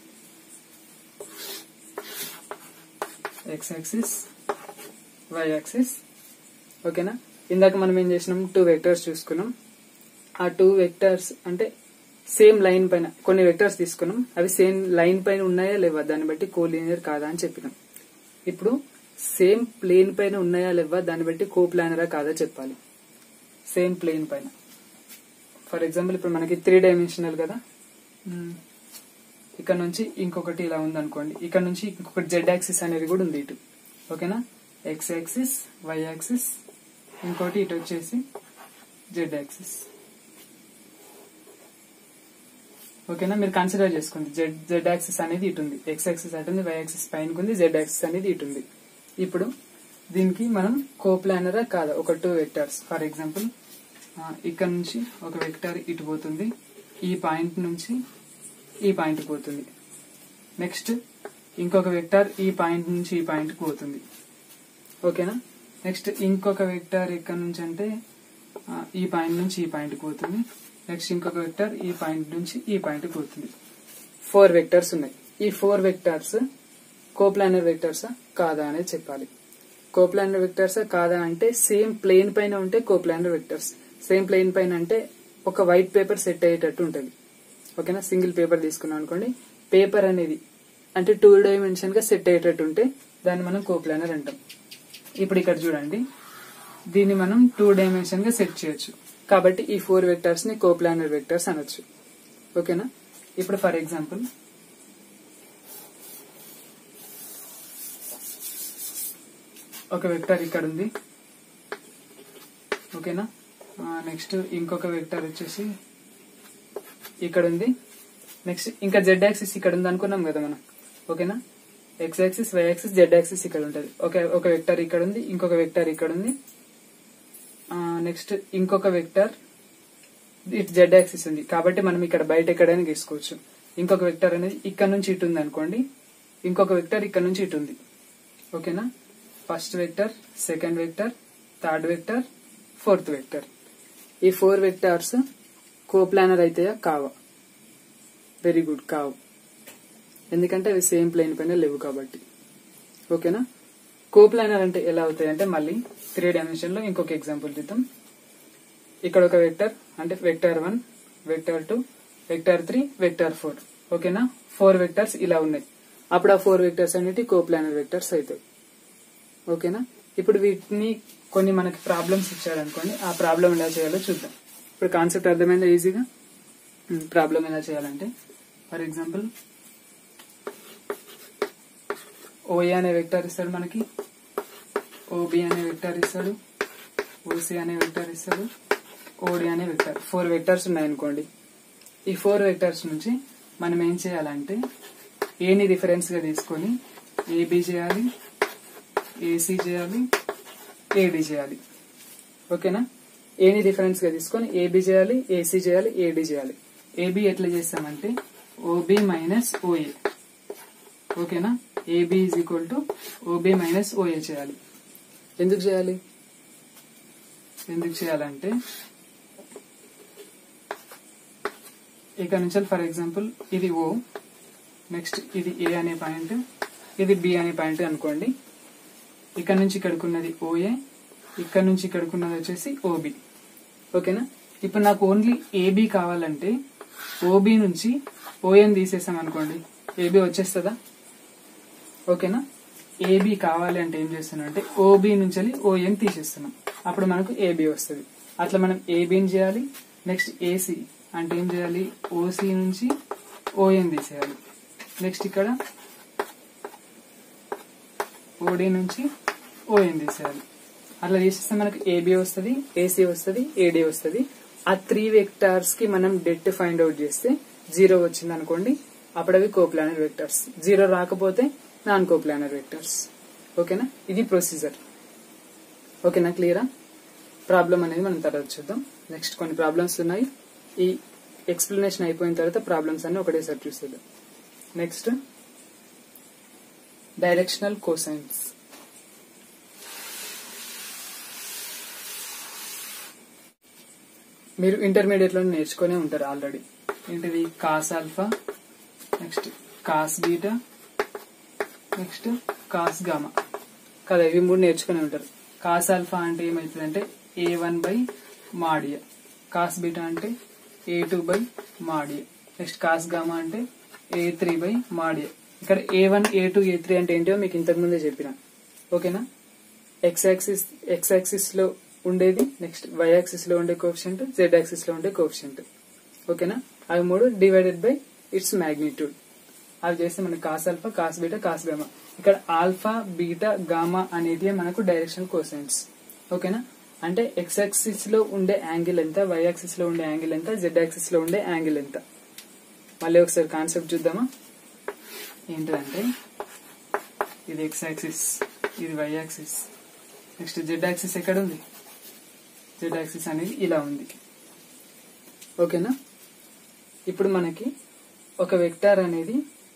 ఎక్స్ యాక్సిస్ వై యాక్సిస్ ఓకేనా ఇందాక మనం ఏం చేసినాం టూ వెక్టర్స్ చూసుకున్నాం ఆ టూ వెక్టర్స్ అంటే సేమ్ లైన్ పైన కొన్ని వెక్టర్స్ తీసుకున్నాం అవి సేమ్ లైన్ పైన ఉన్నాయా లేవా దాన్ని బట్టి కోలీనియర్ కాదా అని చెప్పినాం ఇప్పుడు సేమ్ ప్లేన్ పైన ఉన్నాయా లేవా దాన్ని బట్టి కో ప్లానరా కాదా చెప్పాలి సేమ్ ప్లేన్ పైన ఫర్ ఎగ్జాంపుల్ ఇప్పుడు మనకి త్రీ డైమెన్షనల్ కదా మ్మ్. ఇక్కడ నుంచి ఇంకొకటి ఇలా ఉంది అనుకోండి ఇక్కడ నుంచి ఇంకొకటి జెడ్ యాక్సిస్ అనేది కూడా ఉంది ఇటు ఓకేనా ఎక్స్ యాక్సిస్ వై యాక్సిస్ ఇంకోటి ఇటు వచ్చేసి జెడ్ యాక్సిస్ ఓకేనా మీరు కన్సిడర్ చేసుకోండి జెడ్ జెడ్ యాక్సిస్ అనేది ఇటు ఉంది ఎక్స్ యాక్సిస్ అటు ఉంది వై యాక్సిస్ పైన ఉంది జెడ్ యాక్సిస్ అనేది ఇటు ఉంది ఇప్పుడు దీనికి మనం కోప్లానరా కాదా ఒక టూ వెక్టర్స్ ఫర్ ఎగ్జాంపుల్ ఇక్కడ నుంచి ఒక వెక్టర్ ఇటు పోతుంది ఈ పాయింట్ నుంచి ఈ పాయింట్ పోతుంది నెక్స్ట్ ఇంకొక వెక్టర్ ఈ పాయింట్ నుంచి ఈ పాయింట్ పోతుంది ఓకేనా నెక్స్ట్ ఇంకొక వెక్టర్ ఇక్కడ నుంచి అంటే ఆ, ఈ పాయింట్ నుంచి ఈ పాయింట్ పోతుంది నెక్స్ట్ ఇంకొక వెక్టర్ ఈ పాయింట్ నుంచి ఈ పాయింట్ పోతుంది ఫోర్ వెక్టర్స్ ఉన్నాయి ఈ ఫోర్ వెక్టర్స్ కోప్లానర్ వెక్టర్స్ కాదా అనేది చెప్పాలి కోప్లానర్ వెక్టర్స్ కాదా అంటే సేమ్ ప్లేన్ పైన ఉంటే కోప్లానర్ వెక్టర్స్ సేమ్ ప్లేన్ పైన అంటే ఒక వైట్ పేపర్ సెట్ అయ్యేటట్టు ఉంటుంది ఓకేనా సింగిల్ పేపర్ తీసుకున్నాం అనుకోండి పేపర్ అనేది అంటే టూ డైమెన్షన్ గా సెట్ అయ్యేటట్టు ఉంటే దాన్ని మనం కోప్లానర్ అంటాం ఇప్పుడు ఇక్కడ చూడండి దీన్ని మనం టూ డైమెన్షన్ గా సెట్ చేయొచ్చు కాబట్టి ఈ ఫోర్ వెక్టర్స్ ని కోప్లానర్ వెక్టర్స్ అనొచ్చు ఓకేనా ఇప్పుడు ఫర్ ఎగ్జాంపుల్ ఒక వెక్టర్ ఇక్కడ ఉంది ఓకేనా నెక్స్ట్ ఇంకొక వెక్టర్ వచ్చేసి ఇక్కడ ఉంది నెక్స్ట్ ఇంకా జెడ్ యాక్సిస్ ఇక్కడ ఉంది అనుకున్నాం కదా మనం ఓకేనా X axis Y axis Z axis ఇక్కడ ఉంటుంది ఒక ఒక వెక్టర్ ఇక్కడ ఉంది ఇంకొక వెక్టర్ ఇక్కడ ఉంది నెక్స్ట్ ఇంకొక వెక్టర్ ఇటు జెడ్ యాక్సిస్ ఉంది కాబట్టి మనం ఇక్కడ బయట ఎక్కడైనా గీసుకోవచ్చు ఇంకొక వెక్టర్ అనేది ఇక్కడ నుంచి ఇటు ఉంది అనుకోండి ఇంకొక వెక్టర్ ఇక్కడ నుంచి ఇటు ఉంది ఓకేనా first vector second vector third vector fourth vector ఈ ఫోర్ వెక్టార్స్ కోప్లానర్ అయితాయా కావా వెరీ గుడ్ కావు ఎందుకంటే అవి సేమ్ ప్లేన్ పైన లేవు కాబట్టి ఓకేనా కోప్లానర్ అంటే ఎలా అవుతాయి అంటే మళ్ళీ త్రీ డైమెన్షన్ లో ఇంకొక ఎగ్జాంపుల్ చూద్దాం ఇక్కడ ఒక వెక్టర్ అంటే vector one vector two vector three vector four ఓకేనా ఫోర్ వెక్టర్స్ ఇలా ఉన్నాయి అప్పుడు ఆ ఫోర్ వెక్టర్స్ అనేవి కోప్లానర్ వెక్టర్స్ అవుతాయి ఓకేనా ఇప్పుడు వీటిని కొన్ని మనకి ప్రాబ్లమ్స్ ఇచ్చారనుకోండి ఆ ప్రాబ్లం ఎలా చేయాలో చూద్దాం ఇప్పుడు కాన్సెప్ట్ అర్థమైందా ఈజీగా ప్రాబ్లం ఎలా చేయాలంటే ఫర్ ఎగ్జాంపుల్ ఓఏ అనే వెక్టర్ ఇస్తాడు మనకి ఓబి అనే వెక్టర్ ఇస్తాడు ఓసి అనే వెక్టర్ ఇస్తాడు ఓడి అనే వెక్టర్ ఫోర్ వెక్టర్స్ ఉన్నాయనుకోండి ఈ ఫోర్ వెక్టర్స్ నుంచి మనం ఏం చేయాలంటే ఏని రిఫరెన్స్ గా తీసుకొని ఏబి చేయాలి ఏసీ చేయాలి ఏడి చేయాలి ఓకేనా ఏని రిఫరెన్స్ గా తీసుకొని ఏబి చేయాలి ఏసీ చేయాలి ఏడి చేయాలి ఏబి ఎట్లా చేస్తామంటే ఓబి మైనస్ ఓఏ ఓకేనా AB is equal to OB minus OA చేయాలి ఎందుకు చేయాలి ఎందుకు చేయాలంటే ఇక్కడ నుంచి ఫర్ ఎగ్జాంపుల్ ఇది ఓ నెక్స్ట్ ఇది ఏ అనే పాయింట్ ఇది బి అనే పాయింట్ అనుకోండి ఇక్కడ నుంచి ఇక్కడికి ఉన్నది ఓఏ ఇక్కడ నుంచి ఇక్కడికి ఉన్నది వచ్చేసి ఓబి ఓకేనా ఇప్పుడు నాకు ఓన్లీ ఏబి కావాలంటే ఓబి నుంచి ఓఎన్ తీసేసాం అనుకోండి ఏబి వచ్చేస్తుందా ఓకేనా ఏబి కావాలి అంటే ఏం చేస్తున్నాం అంటే ఓబి నుంచి ఓఎన్ తీసేస్తున్నాం అప్పుడు మనకు ఏబి వస్తుంది అట్లా మనం ఏబిని చేయాలి నెక్స్ట్ ఏసి అంటే ఏం చేయాలి ఓసి నుంచి ఓఎన్ తీసేయాలి నెక్స్ట్ ఇక్కడ ఓడి నుంచి ఓఎన్ తీసేయాలి అట్లా తీసేస్తే మనకు ఏబి వస్తుంది ఏసీ వస్తుంది ఏడి వస్తుంది ఆ త్రీ వెక్టార్స్ కి మనం డెట్ ఫైండ్ అవుట్ చేస్తే జీరో వచ్చింది అనుకోండి అప్పుడు అవి కోప్లానర్ వెక్టర్స్ జీరో రాకపోతే నాన్ కోప్లానర్ వెక్టర్స్ ఓకేనా ఇది ప్రొసీజర్ ఓకేనా క్లియరా ప్రాబ్లం అనేది మనం తర్వాత చూద్దాం నెక్స్ట్ కొన్ని ప్రాబ్లమ్స్ ఉన్నాయి ఈ ఎక్స్ప్లెనేషన్ అయిపోయిన తర్వాత ప్రాబ్లమ్స్ అన్ని ఒకటేసారి చూసేద్దాం నెక్స్ట్ డైరెక్షనల్ కోసైన్స్ మీరు ఇంటర్మీడియట్ లో నేర్చుకునే ఉంటారు ఆల్రెడీ ఏంటిది cos alpha next cos beta next cos gamma కదా ఇవి మూడు నేర్చుకునే ఉంటారు కాస్ ఆల్ఫా అంటే ఏమవుతుందంటే A one by mod A cos beta అంటే A two by mod A next cos gamma అంటే ఏ త్రీ బై మాడియా ఇక్కడ A one A two A three అంటే ఏంటో మీకు ఇంతకు ముందే చెప్పిన ఓకేనా ఎక్స్ యాక్సిస్ ఎక్స్ యాక్సిస్ లో ఉండేది నెక్స్ట్ వై యాక్సిస్ లో ఉండే కోఫిషియంట్ జెడ్ యాక్సిస్ లో ఉండే కోఫిషియంట్ ఓకేనా అవి మూడు డివైడెడ్ బై ఇట్స్ మ్యాగ్నిట్యూడ్ అవి చేస్తే మనకి cos alpha cos beta cos gamma ఇక్కడ ఆల్ఫా బీటా గామా అనేది మనకు డైరెక్షన్ కోసైన్స్ ఓకేనా అంటే ఎక్స్ యాక్సిస్ లో ఉండే యాంగిల్ ఎంత వై యాక్సిస్ లో ఉండే యాంగిల్ ఎంత జెడ్ యాక్సిస్ లో ఉండే యాంగిల్ ఎంత మళ్ళీ ఒకసారి కాన్సెప్ట్ చూద్దామా ఏంటంటే ఇది ఎక్స్ యాక్సిస్ ఇది Y axis next Z axis ఎక్కడ ఉంది జెడ్ యాక్సిస్ అనేది ఇలా ఉంది ఓకేనా ఇప్పుడు మనకి ఒక వెక్టార్ అనేది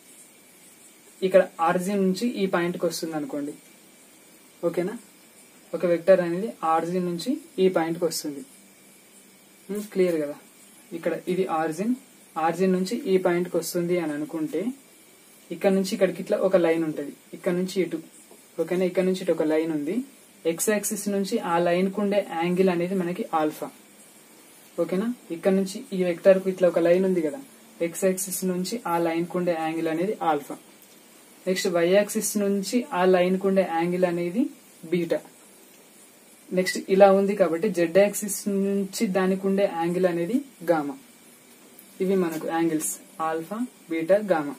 ఇక్కడ ఆరిజిన్ నుంచి ఈ పాయింట్కి వస్తుంది అనుకోండి ఓకేనా ఒక వెక్టర్ అనేది ఆరిజిన్ నుంచి ఈ పాయింట్కి వస్తుంది క్లియర్ కదా ఇక్కడ ఇది ఆరిజిన్ ఆరిజిన్ నుంచి ఈ పాయింట్కి వస్తుంది అని అనుకుంటే ఇక్కడ నుంచి ఇక్కడికి ఇట్లా ఒక లైన్ ఉంటుంది ఇక్కడ నుంచి ఇటు ఓకేనా ఇక్కడ నుంచి ఇటు ఒక లైన్ ఉంది ఎక్స్ యాక్సిస్ నుంచి ఆ లైన్ కు ఉండే యాంగిల్ అనేది మనకి ఆల్ఫా ఓకేనా ఇక్కడ నుంచి ఈ వెక్టర్ కు ఇట్లా ఒక లైన్ ఉంది కదా ఎక్స్ యాక్సిస్ నుంచి ఆ లైన్ కు ఉండే యాంగిల్ అనేది ఆల్ఫా నెక్స్ట్ వై యాక్సిస్ నుంచి ఆ లైన్ కు ఉండే యాంగిల్ అనేది బీటా నెక్స్ట్ ఇలా ఉంది కాబట్టి జెడ్ యాక్సిస్ నుంచి దానికి ఉండే యాంగిల్ అనేది గామా ఇవి మనకు యాంగిల్స్ ఆల్ఫా బీటా గామా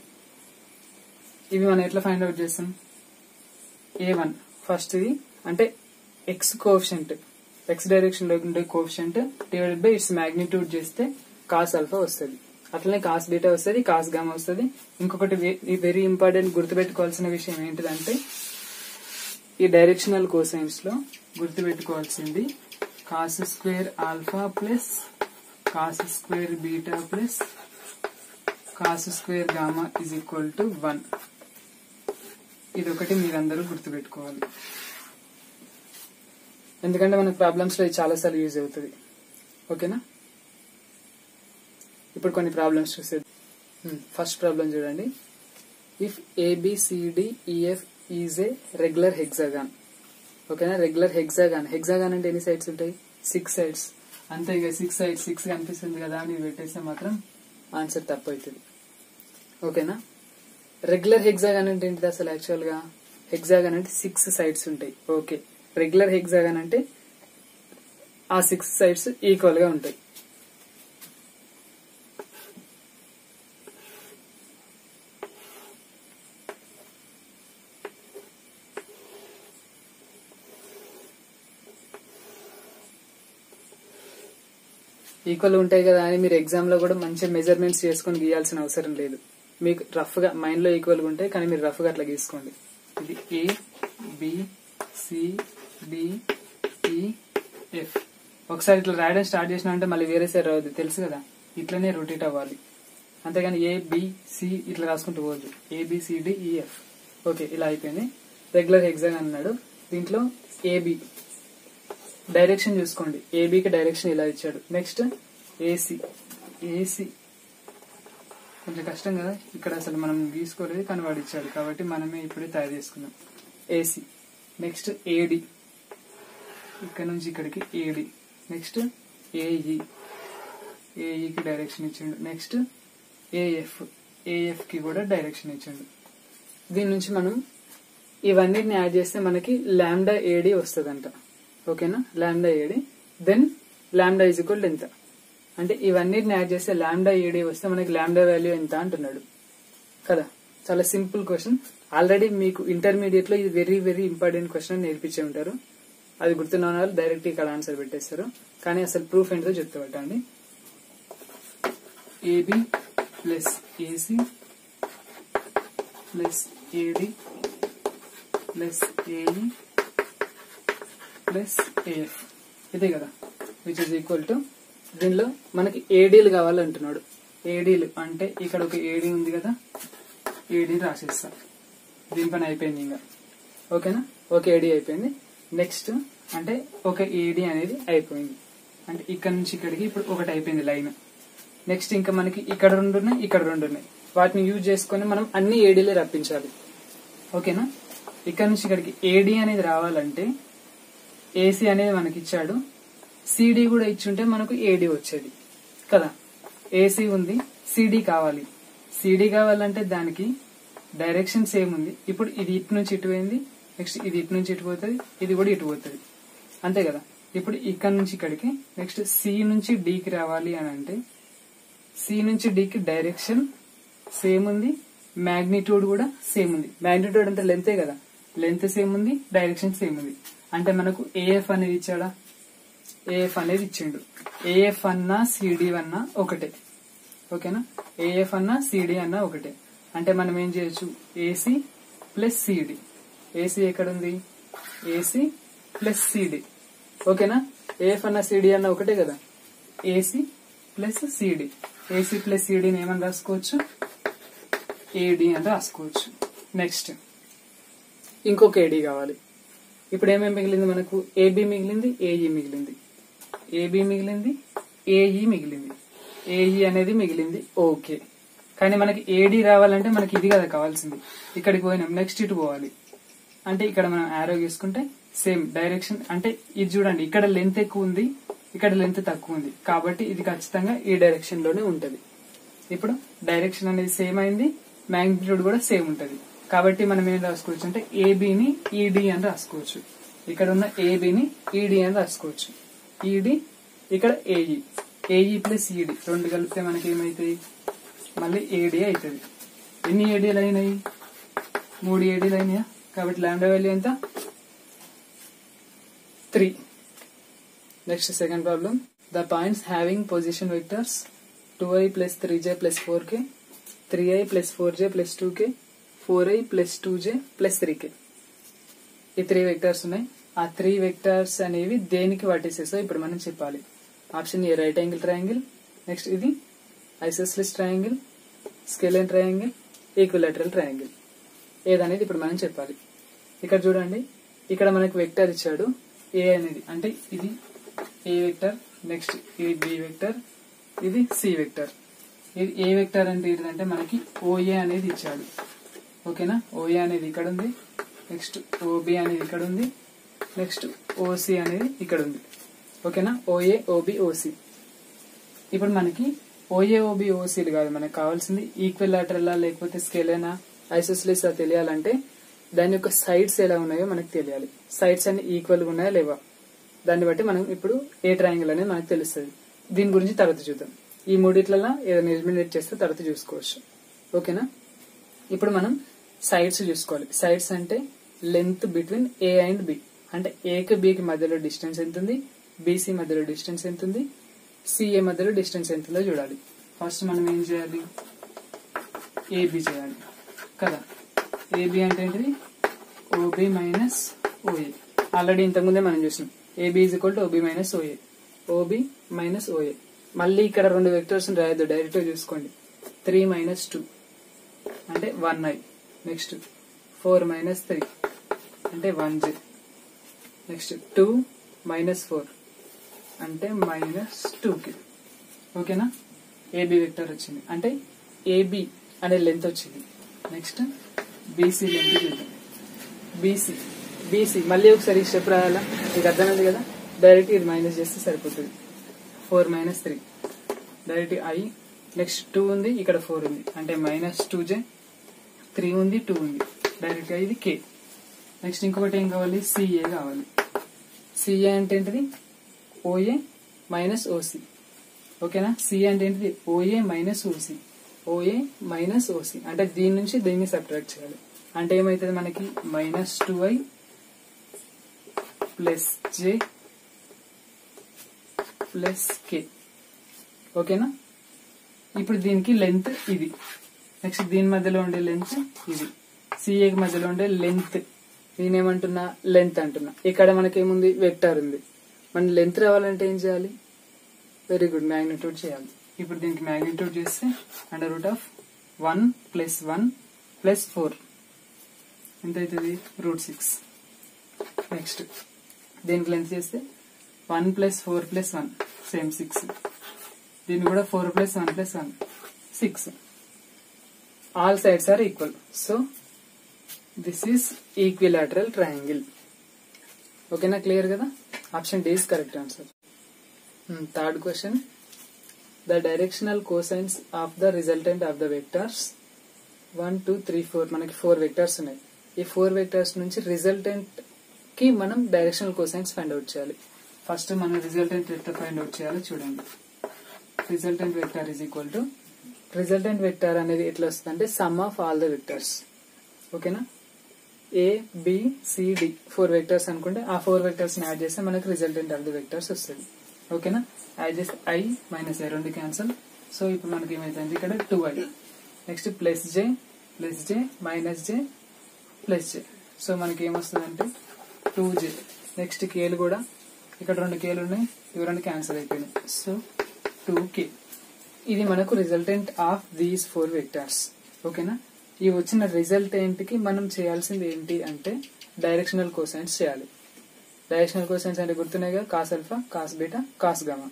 ఇవి మనం ఎట్లా ఫైండ్ అవుట్ చేస్తాం ఏ వన్ ఫస్ట్ ఇది అంటే ఎక్స్ కోఫిషియంట్ ఎక్స్ డైరెక్షన్ లో ఉండే coefficient divided by its magnitude చేస్తే కాస్ ఆల్ఫా వస్తుంది అట్లనే కాస్ బీటా వస్తుంది కాస్ గామా వస్తుంది ఇంకొకటి వెరీ ఇంపార్టెంట్ గుర్తుపెట్టుకోవాల్సిన విషయం ఏంటిదంటే ఈ డైరెక్షనల్ కోసైన్స్ లో గుర్తుపెట్టుకోవాల్సింది cos square alpha plus cos square beta plus cos square gamma is equal to one ఇది ఒకటి మీరందరూ గుర్తుపెట్టుకోవాలి ఎందుకంటే మన ప్రాబ్లమ్స్ లో ఇది చాలాసార్లు యూజ్ అవుతుంది ఓకేనా ఇప్పుడు కొన్ని ప్రాబ్లమ్స్ చూసేది ఫస్ట్ ప్రాబ్లం చూడండి if ABCDEF is a regular hexagon ఓకేనా రెగ్యులర్ హెగ్జాగాన్ హెగ్జాగాన్ అంటే ఎన్ని సైడ్స్ ఉంటాయి సిక్స్ సైడ్స్ అంతే ఇక సిక్స్ సైడ్స్ సిక్స్ కనిపిస్తుంది కదా అని పెట్టేస్తే మాత్రం ఆన్సర్ తప్పు అవుతుంది ఓకేనా రెగ్యులర్ హెగ్జాగాన్ అంటే ఏంటిది అసలు యాక్చువల్ గా హెగ్జాగాన్ అంటే సిక్స్ సైడ్స్ ఉంటాయి ఓకే రెగ్యులర్ హెగ్జాగాన్ అంటే ఆ సిక్స్ సైడ్స్ ఈక్వల్ గా ఉంటాయి ఈక్వల్ ఉంటాయి కదా అని మీరు ఎగ్జామ్ లో కూడా మంచి మెజర్మెంట్స్ చేసుకొని గీయాల్సిన అవసరం లేదు మీకు రఫ్ గా మైండ్ లో ఈక్వల్ గా ఉంటాయి కానీ మీరు రఫ్ గా అట్లా గీసుకోండి ఇది A B C D E F ఒకసారి ఇట్లా రాయడం స్టార్ట్ చేసినా అంటే మళ్ళీ వేరే సైడ్ రావద్దు తెలుసు కదా ఇట్లనే రొటేట్ అవ్వాలి అంతేగాని ఏ బి సి ఇట్లా రాసుకుంటూ పోవద్దు A B C D E F okay ఇలా అయిపోయింది రెగ్యులర్ ఎగ్జామ్ అన్నాడు దీంట్లో ఏబి డైరెక్షన్ చూసుకోండి ఏబికి డైరెక్షన్ ఇలా ఇచ్చాడు నెక్స్ట్ ఏసీ ఏసీ కొంచెం కష్టం కదా ఇక్కడ అసలు మనం గీసుకోలేదు కానీ వాడు ఇచ్చాడు కాబట్టి మనమే ఇప్పుడే తయారు చేసుకుందాం ఏసీ నెక్స్ట్ ఏడి ఇక్కడ నుంచి ఇక్కడికి ఏడి నెక్స్ట్ ఏఈ ఏఈకి డైరెక్షన్ ఇచ్చిండు నెక్స్ట్ ఏఎఫ్ ఏఎఫ్ కి కూడా డైరెక్షన్ ఇచ్చిండు దీని నుంచి మనం ఇవన్నిటిని యాడ్ చేస్తే మనకి ల్యాండా ఏడి వస్తుందంట ఓకేనా lambda AD then lambda is equal ఎంత అంటే ఇవన్నిటిని యాడ్ చేస్తే ల్యాండా ఏడి వస్తే మనకి ల్యాండా వాల్యూ ఎంత అంటున్నాడు కదా చాలా సింపుల్ క్వశ్చన్ ఆల్రెడీ మీకు ఇంటర్మీడియట్ లో ఇది వెరీ వెరీ ఇంపార్టెంట్ క్వశ్చన్ నేర్పించే ఉంటారు అది గుర్తున్న వాళ్ళు డైరెక్ట్ ఇక్కడ ఆన్సర్ పెట్టేస్తారు కానీ అసలు ప్రూఫ్ ఏంటో చెప్తా పెట్టండి AB plus AC plus AD plus AE plus AF ఇదే కదా విచ్ ఇస్ ఈక్వల్ టు దీనిలో మనకి ఏడీలు కావాలంటున్నాడు ఏడీలు అంటే ఇక్కడ ఒక ఏడీ ఉంది కదా ఏడీ రాసేస్తా దీని పని అయిపోయింది ఇంకా ఓకేనా ఒక ఏడీ అయిపోయింది నెక్స్ట్ అంటే ఒక ఏడీ అనేది అయిపోయింది అంటే ఇక్కడ నుంచి ఇక్కడికి ఇప్పుడు ఒకటి అయిపోయింది లైన్ నెక్స్ట్ ఇంకా మనకి ఇక్కడ రెండు ఉన్నాయి ఇక్కడ రెండు ఉన్నాయి వాటిని యూజ్ చేసుకొని మనం అన్ని ఏడీలే రప్పించాలి ఓకేనా ఇక్కడ నుంచి ఇక్కడికి ఏడీ అనేది రావాలంటే ఏసీ అనేది మనకి ఇచ్చాడు సిడి కూడా ఇచ్చుంటే మనకు ఏడి వచ్చేది కదా ఏసీ ఉంది సిడి కావాలి సిడి కావాలంటే దానికి డైరెక్షన్ సేమ్ ఉంది ఇప్పుడు ఇది ఇటు నుంచి ఇటు పోయింది నెక్స్ట్ ఇది ఇటు నుంచి ఇటు పోతుంది ఇది కూడా ఇటు పోతుంది అంతే కదా ఇప్పుడు ఇక్కడ నుంచి ఇక్కడికి నెక్స్ట్ సి నుంచి డికి రావాలి అని అంటే సి నుంచి డికి డైరెక్షన్ సేమ్ ఉంది మ్యాగ్నిట్యూడ్ కూడా సేమ్ ఉంది మ్యాగ్నిట్యూడ్ అంటే లెంతే కదా లెంత్ సేమ్ ఉంది డైరెక్షన్ సేమ్ ఉంది అంటే మనకు ఏఎఫ్ అనేది ఇచ్చాడా ఏఎఫ్ అనేది ఇచ్చిండు ఏఎఫ్ అన్నా సిడి అన్నా ఒకటే ఓకేనా ఏఎఫ్ అన్నా సిడి అన్నా ఒకటే అంటే మనం ఏం చేయొచ్చు ఏసీ ప్లస్ సిడి ఏసీ ఎక్కడ ఉంది ఏసీ ప్లస్ సిడి ఓకేనా ఏఎఫ్ అన్న సిడి అన్న ఒకటే కదా AC plus CD AC plus సిడిని ఏమని రాసుకోవచ్చు ఏడి అని రాసుకోవచ్చు నెక్స్ట్ ఇంకొక ఏడి కావాలి ఇప్పుడు ఏమేమి మిగిలింది మనకు ఏబి మిగిలింది ఏఈ మిగిలింది ఏబి మిగిలింది ఏఈ మిగిలింది ఏఈ అనేది మిగిలింది ఓకే కానీ మనకి ఏడి రావాలంటే మనకి ఇది కదా కావాల్సింది ఇక్కడికి పోయినాం నెక్స్ట్ ఇటు పోవాలి అంటే ఇక్కడ మనం ఆరో గీసుకుంటే సేమ్ డైరెక్షన్ అంటే ఇది చూడండి ఇక్కడ లెంత్ ఎక్కువ ఉంది ఇక్కడ లెంత్ తక్కువ ఉంది కాబట్టి ఇది ఖచ్చితంగా ఈ డైరెక్షన్ లోనే ఉంటది ఇప్పుడు డైరెక్షన్ అనేది సేమ్ అయింది మ్యాగ్నిట్యూడ్ కూడా సేమ్ ఉంటది కాబట్టి మనం ఏం రాసుకోవచ్చు అంటే ఏబిని ఈడి అని రాసుకోవచ్చు ఇక్కడ ఉన్న ఏబిని ఈడి అని రాసుకోవచ్చు ఈడి ఇక్కడ ఏఈ ఏఈ ప్లస్ ఈడి రెండు కలిపితే మనకి ఏమైతాయి మళ్ళీ ఏడి అవుతుంది ఎన్ని ఏడీలు అయినాయి మూడు ఏడీలు అయినాయా కాబట్టి ల్యాండా వాల్యూ ఎంత three next second problem the points having position vectors two i plus three J plus four k three I plus four j plus two k four i plus two J plus three k ఈ త్రీ వెక్టర్స్ ఉన్నాయి ఆ త్రీ వెక్టర్స్ అనేవి దేనికి వాటిసేసో ఇప్పుడు మనం చెప్పాలి option A right angle triangle next ఇది isosceles triangle scalene triangle equilateral triangle ఏదనేది ఇప్పుడు మనం చెప్పాలి ఇక్కడ చూడండి ఇక్కడ మనకు వెక్టర్ ఇచ్చాడు ఏ అనేది అంటే ఇది ఏ వెక్టర్ నెక్స్ట్ ఇది బి వెక్టర్ ఇది సి వెక్టర్ ఇది ఏ వెక్టర్ అంటే ఏంటంటే మనకి ఓఏ అనేది ఇచ్చాడు ఓకేనా ఓఏ అనేది ఇక్కడ ఉంది నెక్స్ట్ ఓబి అనేది ఇక్కడ ఉంది నెక్స్ట్ ఓసి అనేది ఇక్కడ ఉంది ఓకేనా ఓఏ ఓబి ఓసి ఇప్పుడు మనకి ఓఏ ఓబి ఓసీలు కాదు మనకు కావాల్సింది ఈక్వల్ లాటరల్లా లేకపోతే స్కేలేనా ఐసోస్లిస్ తెలియాలంటే దాని యొక్క సైడ్స్ ఎలా ఉన్నాయో మనకు తెలియాలి సైడ్స్ అన్ని ఈక్వల్ గా ఉన్నాయా లేవా దాన్ని బట్టి మనం ఇప్పుడు ఏ ట్రయాంగిల్ అనేది మనకు తెలుస్తుంది దీని గురించి తర్వాత చూద్దాం ఈ మూడిట్లలో ఏదైనా ఎలిమినేట్ చేస్తే తర్వాత చూసుకోవచ్చు ఓకేనా ఇప్పుడు మనం సైడ్స్ చూసుకోవాలి సైడ్స్ అంటే length between A and B అంటే ఏకి బికి మధ్యలో డిస్టెన్స్ ఎంత ఉంది బీసీ మధ్యలో డిస్టెన్స్ ఎంత ఉంది సిఏ మధ్యలో డిస్టెన్స్ ఎంత ఉందో చూడాలి ఫస్ట్ మనం ఏం చేయాలి ఏబి చేయాలి కదా ఏబి అంటే ఏంటిది ఓబి మైనస్ ఓఏ ఆల్రెడీ ఇంతకుముందే మనం చూసాం AB is equal to OB minus OA OB minus OA మళ్ళీ ఇక్కడ రెండు వెక్టర్స్ రాయొద్దు డైరెక్ట్ గా చూసుకోండి త్రీ మైనస్ టూ అంటే one i next four minus three అంటే one j next two minus four అంటే మైనస్ టూకి ఓకేనా ఏబి వెక్టర్ వచ్చింది అంటే ఏబి అనే లెంత్ వచ్చింది నెక్స్ట్ బీసీ లెంత్ చూద్దాం బీసీ బీసీ మళ్ళీ ఒకసారి ఈ స్టెప్ రాయాలా మీకు అర్థమైంది కదా డైరెక్ట్ ఇది మైనస్ చేస్తే సరిపోతుంది four minus three direct i next two ఉంది ఇక్కడ ఫోర్ ఉంది అంటే మైనస్ టూ జే త్రీ ఉంది టూ ఉంది డైరెక్ట్ గా ఇది కే నెక్స్ట్ ఇంకొకటి ఏం కావాలి సిఏ కావాలి సిఏ అంటే ఏంటిది ఓఏ మైనస్ ఓసి ఓకేనా సి అంటే ఏంటిది OA minus OC OA minus OC అంటే దీని నుంచి దీన్ని సబ్ట్రాక్ట్ చేయాలి అంటే ఏమవుతుంది మనకి minus two i plus j plus k ఓకేనా ఇప్పుడు దీనికి లెంత్ ఇది నెక్స్ట్ దీని మధ్యలో ఉండే లెంత్ ఇది సిఏ మధ్యలో ఉండే లెంత్ దీని ఏమంటున్నా లెంత్ అంటున్నా ఇక్కడ మనకేముంది వెక్టార్ ఉంది మన లెంత్ రావాలంటే ఏం చేయాలి వెరీ గుడ్ మ్యాగ్నిట్యూడ్ చేయాలి ఇప్పుడు దీనికి మ్యాగ్నిట్యూడ్ చేస్తే under root of one plus one plus four ఎంత అవుతుంది రూట్ సిక్స్ నెక్స్ట్ దీనికి లెంత్ చేస్తే one plus four plus one same six దీన్ని కూడా four plus one plus one six all sides are equal so this is equilateral triangle ఓకేనా క్లియర్ కదా option D is correct answer third question the directional cosines of the resultant of the vectors one two three four మనకి ఫోర్ వెక్టర్స్ ఉన్నాయి ఈ ఫోర్ వెక్టర్స్ నుంచి రిజల్టెంట్ కి మనం డైరెక్షనల్ కోసైన్స్ ఫైండ్ అవుట్ చేయాలి ఫస్ట్ మనం రిజల్టెంట్ ఎట్లా ఫైండ్ అవుట్ చేయాలో చూడండి resultant vector is equal to resultant vector అనేది ఎట్లా వస్తుంది అంటే sum of all the vectors ఓకేనా A B D four vectors అనుకుంటే ఆ ఫోర్ వెక్టర్స్ యాడ్ చేస్తే మనకి రిజల్టెంట్ ఆఫ్ ద వెక్టర్స్ వస్తుంది ఓకేనా యాడ్ చేస్తే ఐ మైనస్ ఐ రెండు క్యాన్సల్ సో ఇప్పుడు మనకి ఏమైతుంది ఇక్కడ two i next plus j plus j minus j plus j so మనకి ఏమొస్తుంది అంటే టూ జే నెక్స్ట్ కేలు కూడా ఇక్కడ రెండు కేలు ఉన్నాయి ఇవి రెండు క్యాన్సిల్ అయిపోయినాయి సో టూ కే ఇది మనకు resultant of these four vectors ఓకేనా ఈ వచ్చిన రిజల్టెంట్ కి మనం చేయాల్సింది ఏంటి అంటే డైరెక్షనల్ కోసైన్స్ చేయాలి డైరెక్షనల్ కోసైన్స్ అంటే గుర్తున్నాయి కదా cos alpha cos beta cos gamma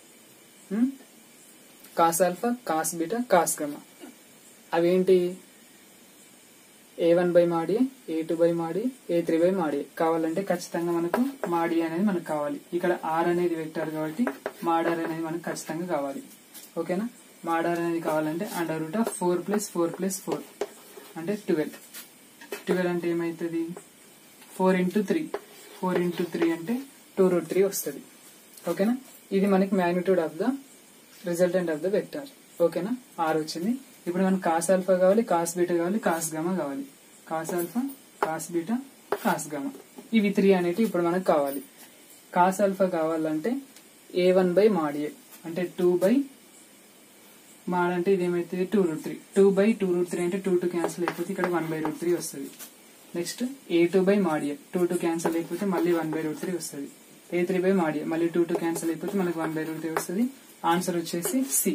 cos alpha cos beta cos gamma అవేంటి ఏ వన్ బై మాడి ఏ టూ బై మాడి ఏ త్రీ బై మాడి కావాలంటే ఖచ్చితంగా మనకు మాడి అనేది మనకు కావాలి ఇక్కడ ఆర్ అనేది వెక్టర్ కాబట్టి మాడార్ అనేది మనకు ఖచ్చితంగా కావాలి ఓకేనా మాడార్ అనేది కావాలంటే under root of four plus four plus four అంటే ట్వెల్వ్ ట్వెల్వ్ అంటే ఏమవుతుంది four into three four into three అంటే టూ రూట్ త్రీ వస్తుంది ఓకేనా ఇది మనకి magnitude of the resultant of the vector ఓకేనా ఆర్ వచ్చింది ఇప్పుడు మనకు కాస్ ఆల్ఫా కావాలి కాస్ బీటా కావాలి కాస్ గమా కావాలి cos alpha cos beta cos gamma ఇవి త్రీ అనేటివి ఇప్పుడు మనకు కావాలి కాస్ ఆల్ఫా కావాలంటే ఏ వన్ బై మాడియే అంటే టూ బై మాడ్ అంటే ఇది ఏమైతుంది two root three two by two root three అంటే టూ టూ క్యాన్సిల్ అయిపోతే ఇక్కడ వన్ బై రూట్ త్రీ వస్తుంది నెక్స్ట్ ఏ టూ బై మాడియే టూ టూ క్యాన్సిల్ అయిపోతే మళ్ళీ వన్ బై రూట్ త్రీ వస్తుంది ఏ త్రీ బై మాడియే మళ్ళీ టూ టూ క్యాన్సిల్ అయిపోతే మనకి వన్ బై రూట్ త్రీ వస్తుంది ఆన్సర్ వచ్చేసి సి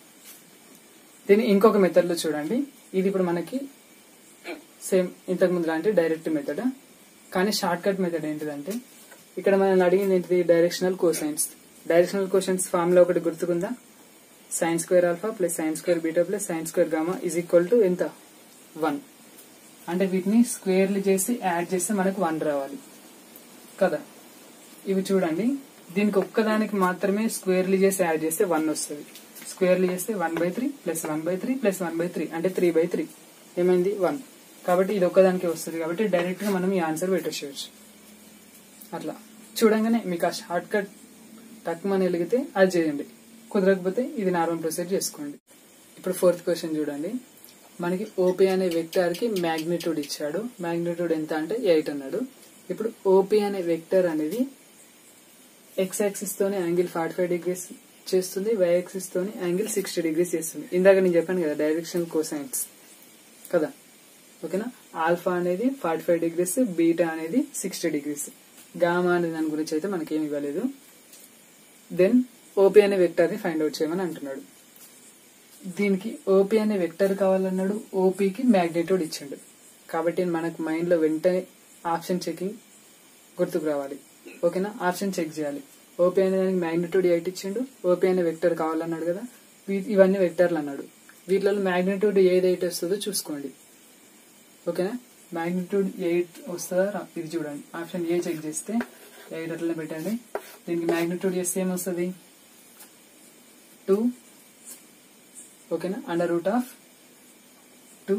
దీన్ని ఇంకొక మెథడ్ లో చూడండి ఇది ఇప్పుడు మనకి సేమ్ ఇంతకు ముందు లాంటి డైరెక్ట్ మెథడ్ కానీ షార్ట్ కట్ మెథడ్ ఏంటిదంటే ఇక్కడ మనం అడిగింది ఏంటిది directional cosines directional cosines form లో ఒకటి గుర్తుకుందా sine square alpha plus sine square beta plus sine square gamma is equal to ఎంత వన్ అంటే వీటిని స్క్వేర్లు చేసి యాడ్ చేస్తే మనకు వన్ రావాలి కదా ఇవి చూడండి దీనికి ఒక్కదానికి మాత్రమే స్క్వేర్లు చేసి యాడ్ చేస్తే వన్ వస్తుంది స్క్వేర్లు చేస్తే one by three plus one by three plus one by three అంటే త్రీ బై త్రీ ఏమైంది వన్ కాబట్టి ఇది ఒక్కదానికి వస్తుంది కాబట్టి డైరెక్ట్ గా మనం ఈ ఆన్సర్ పెట్టేసేయచ్చు అట్లా చూడంగానే మీకు ఆ షార్ట్ కట్ టక్మని వెలిగితే అది చేయండి కుదరకపోతే ఇది నార్మల్ ప్రొసీజర్ చేసుకోండి ఇప్పుడు ఫోర్త్ క్వశ్చన్ చూడండి మనకి ఓపీ అనే వెక్టర్ కి మ్యాగ్నిట్యూడ్ ఇచ్చాడు మ్యాగ్నిట్యూడ్ ఎంత అంటే ఎయిట్ అన్నాడు ఇప్పుడు ఓపీ అనే వెక్టర్ అనేది ఎక్స్ యాక్సిస్ తోని యాంగిల్ ఫార్టీ ఫైవ్ డిగ్రీస్ చేస్తుంది వై యాక్సిస్ తోని యాంగిల్ సిక్స్టీ డిగ్రీస్ చేస్తుంది ఇందాక నేను చెప్పాను కదా డైరెక్షన్ కోసైన్స్ కదా ఓకేనా ఆల్ఫా అనేది ఫార్టీ ఫైవ్ డిగ్రీస్ బీటా అనేది సిక్స్టీ డిగ్రీస్ గామా అనే దాని గురించి అయితే మనకి ఏమి ఇవ్వలేదు దెన్ ఓపీ అనే వెక్టర్ ని ఫైండ్ అవుట్ చేయమని అంటున్నాడు దీనికి ఓపీ అనే వెక్టర్ కావాలన్నాడు ఓపీకి మ్యాగ్నిట్యూడ్ ఇచ్చిండు కాబట్టి మనకు మైండ్ లో వెంటనే ఆప్షన్ చెకింగ్ గుర్తుకు రావాలి ఓకేనా ఆప్షన్ చెక్ చేయాలి ఓపీ అనే దానికి మ్యాగ్నిట్యూడ్ ఎయిట్ ఇచ్చిండు ఓపీ అనే వెక్టర్ కావాలన్నాడు కదా వీ- ఇవన్నీ వెక్టర్లు అన్నాడు వీటిలో మ్యాగ్నిట్యూడ్ ఏది ఎయిట్ వస్తుందో చూసుకోండి ఓకేనా మ్యాగ్నిట్యూడ్ ఎయిట్ వస్తుందా రా- ఇది చూడండి ఆప్షన్ ఏ చెక్ చేస్తే ఎయిట్ అట్లనే పెట్టండి దీనికి మ్యాగ్నిట్యూడ్ చేస్తే ఏమొస్తుంది టూ ఓకేనా under root of two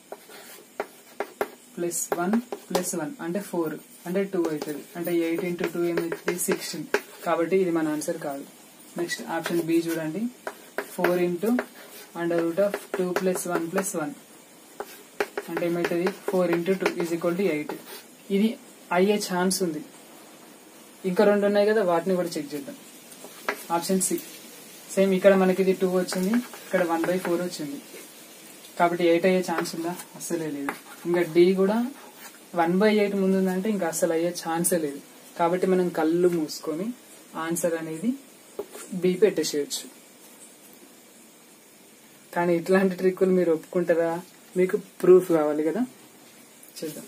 plus one plus one అంటే ఫోర్ అంటే టూ అవుతుంది అంటే ఎయిట్ ఇంటూ టూ ఏమవుతుంది సిక్స్టీన్ కాబట్టి ఇది మన ఆన్సర్ కాదు నెక్స్ట్ ఆప్షన్ బి చూడండి four into under root of two plus one plus one అంటే ఏమవుతుంది four into two is equal to eight ఇది అయ్యే ఛాన్స్ ఉంది ఇంకా రెండు ఉన్నాయి కదా వాటిని కూడా చెక్ చేద్దాం ఆప్షన్ సి సేమ్ ఇక్కడ మనకి ఇది టూ వచ్చింది ఇక్కడ వన్ బై ఫోర్ వచ్చింది కాబట్టి ఎయిట్ అయ్యే ఛాన్స్ ఉందా అస్సలే లేదు ఇంకా డి కూడా వన్ బై ఎయిట్ ముందు ఉందంటే ఇంకా అసలు అయ్యే ఛాన్సే లేదు కాబట్టి మనం కళ్ళు మూసుకొని ఆన్సర్ అనేది బి పెట్టేసేయచ్చు కానీ ఇట్లాంటి ట్రిక్కులు మీరు ఒప్పుకుంటారా మీకు ప్రూఫ్ కావాలి కదా చేద్దాం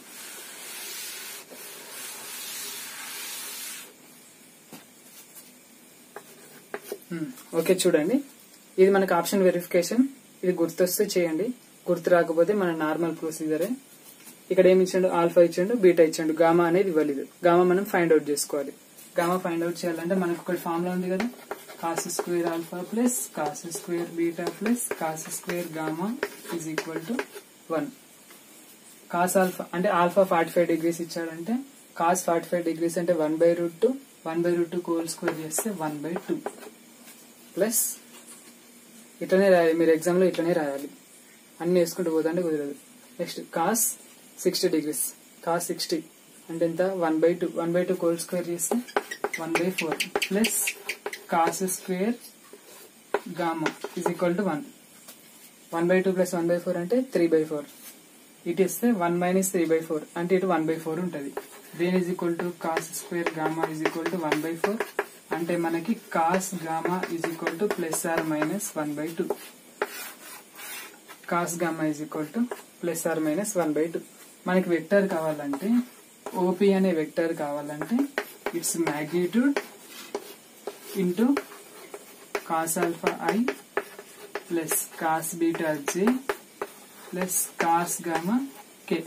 ఉమ్, ఓకే చూడండి ఇది మనకు ఆప్షన్ వెరిఫికేషన్ ఇది గుర్తొస్తే చేయండి గుర్తు రాకపోతే మన నార్మల్ ప్రొసీజరే ఇక్కడ ఏమి ఇచ్చాడు ఆల్ఫా ఇచ్చాడు బీటా ఇచ్చాడు గామా అనేది ఇవ్వలేదు గామా మనం ఫైండ్ అవుట్ చేసుకోవాలి గామా ఫైండ్ అవుట్ చేయాలంటే మనకు ఒక ఫార్ములా ఉంది కదా cos square alpha plus cos square beta plus cos square gamma is equal to one cos alpha అంటే ఆల్ఫా ఫార్టీ ఫైవ్ డిగ్రీస్ ఇచ్చాడంటే కాస్ ఫార్టీ ఫైవ్ డిగ్రీస్ అంటే one by root two one by root two whole square చేస్తే వన్ బై టూ ప్లస్ ఇట్లనే రాయాలి మీరు ఎగ్జామ్ లో ఇట్లనే రాయాలి అన్ని వేసుకుంటూ పోతుంటే కుదరదు next cos sixty degrees cos sixty అంటే ఎంత one by two one by two whole square చేస్తే one by four plus cos square gamma is equal to one one by two plus one by four అంటే త్రీ బై ఫోర్ ఇటు ఇస్తే one minus three by four అంటే ఇటు వన్ బై ఫోర్ ఉంటుంది దేని is equal to cos square gamma is equal to one by four అంటే మనకి cos gamma is equal to plus or minus one by two cos gamma is equal to plus or minus one by two మనకి వెక్టర్ కావాలంటే ఓపీ అనే వెక్టర్ కావాలంటే its magnitude into cos alpha i plus cos beta j plus cos gamma k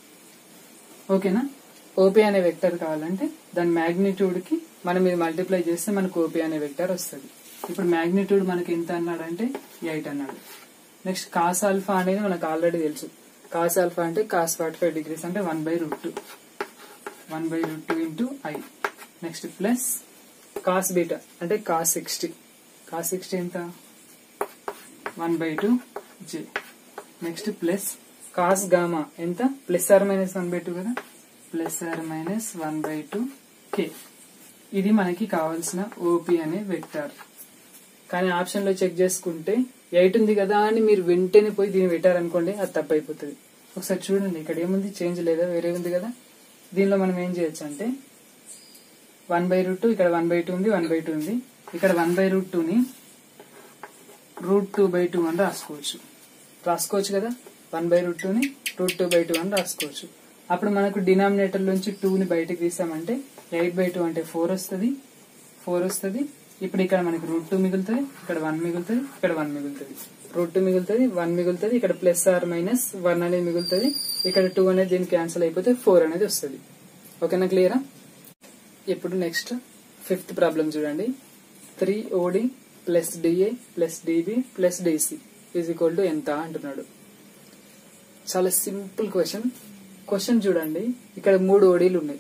ఓకేనా ఓపీ అనే వెక్టర్ కావాలంటే దాని మ్యాగ్నిట్యూడ్ కి మనం ఇది మల్టిప్లై చేస్తే మనకు ఓపీ అనే వెక్టర్ వస్తుంది ఇప్పుడు మ్యాగ్నిట్యూడ్ మనకి ఎంత అన్నాడంటే ఎయిట్ అన్నాడు నెక్స్ట్ కాస్ ఆల్ఫా అనేది మనకు ఆల్రెడీ తెలుసు కాస్ ఆల్ఫా అంటే కాస్ ఫార్టీ ఫైవ్ డిగ్రీస్ అంటే one by root two one by root two into i next plus cos beta అంటే కాస్ సిక్స్టీ కాస్ సిక్స్టీ ఎంత one by two j next plus cos gamma ఎంత plus or minus one by two కదా plus or minus one by two k ఇది మనకి కావాల్సిన ఓపీ అనే వెక్టార్ కానీ ఆప్షన్ లో చెక్ చేసుకుంటే ఎయిట్ ఉంది కదా అని మీరు వెంటనే పోయి దీన్ని పెట్టారనుకోండి అది తప్పైపోతుంది ఒకసారి చూడండి ఇక్కడ ఏముంది చేంజ్ లేదా వేరే ఉంది కదా దీనిలో మనం ఏం చేయొచ్చు అంటే వన్ బై రూట్ టూ ఇక్కడ వన్ బై టూ ఉంది వన్ బై టూ ఉంది ఇక్కడ వన్ బై రూట్ టూని రూట్ టూ బై టూ అని రాసుకోవచ్చు రాసుకోవచ్చు కదా వన్ బై రూట్ టూని రూట్ టూ బై టూ అని రాసుకోవచ్చు అప్పుడు మనకు డినామినేటర్ నుంచి టూని బయటకు తీసామంటే ఎయిట్ బై టూ అంటే ఫోర్ వస్తుంది ఫోర్ వస్తుంది ఇప్పుడు ఇక్కడ మనకి రూట్ టూ మిగులుతుంది ఇక్కడ వన్ మిగులుతుంది ఇక్కడ వన్ మిగులుతుంది రూట్ టూ మిగులుతుంది వన్ మిగులుతుంది ఇక్కడ ప్లస్ ఆర్ మైనస్ వన్ అనేది మిగులుతుంది ఇక్కడ టూ అనేది దీనికి క్యాన్సిల్ అయిపోతే ఫోర్ అనేది వస్తుంది ఓకేనా క్లియరా ఇప్పుడు నెక్స్ట్ ఫిఫ్త్ ప్రాబ్లం చూడండి three OD plus DA plus DB plus DC is equal to ఎంత అంటున్నాడు చాలా సింపుల్ క్వశ్చన్ క్వశ్చన్ చూడండి ఇక్కడ మూడు ఓడీలు ఉన్నాయి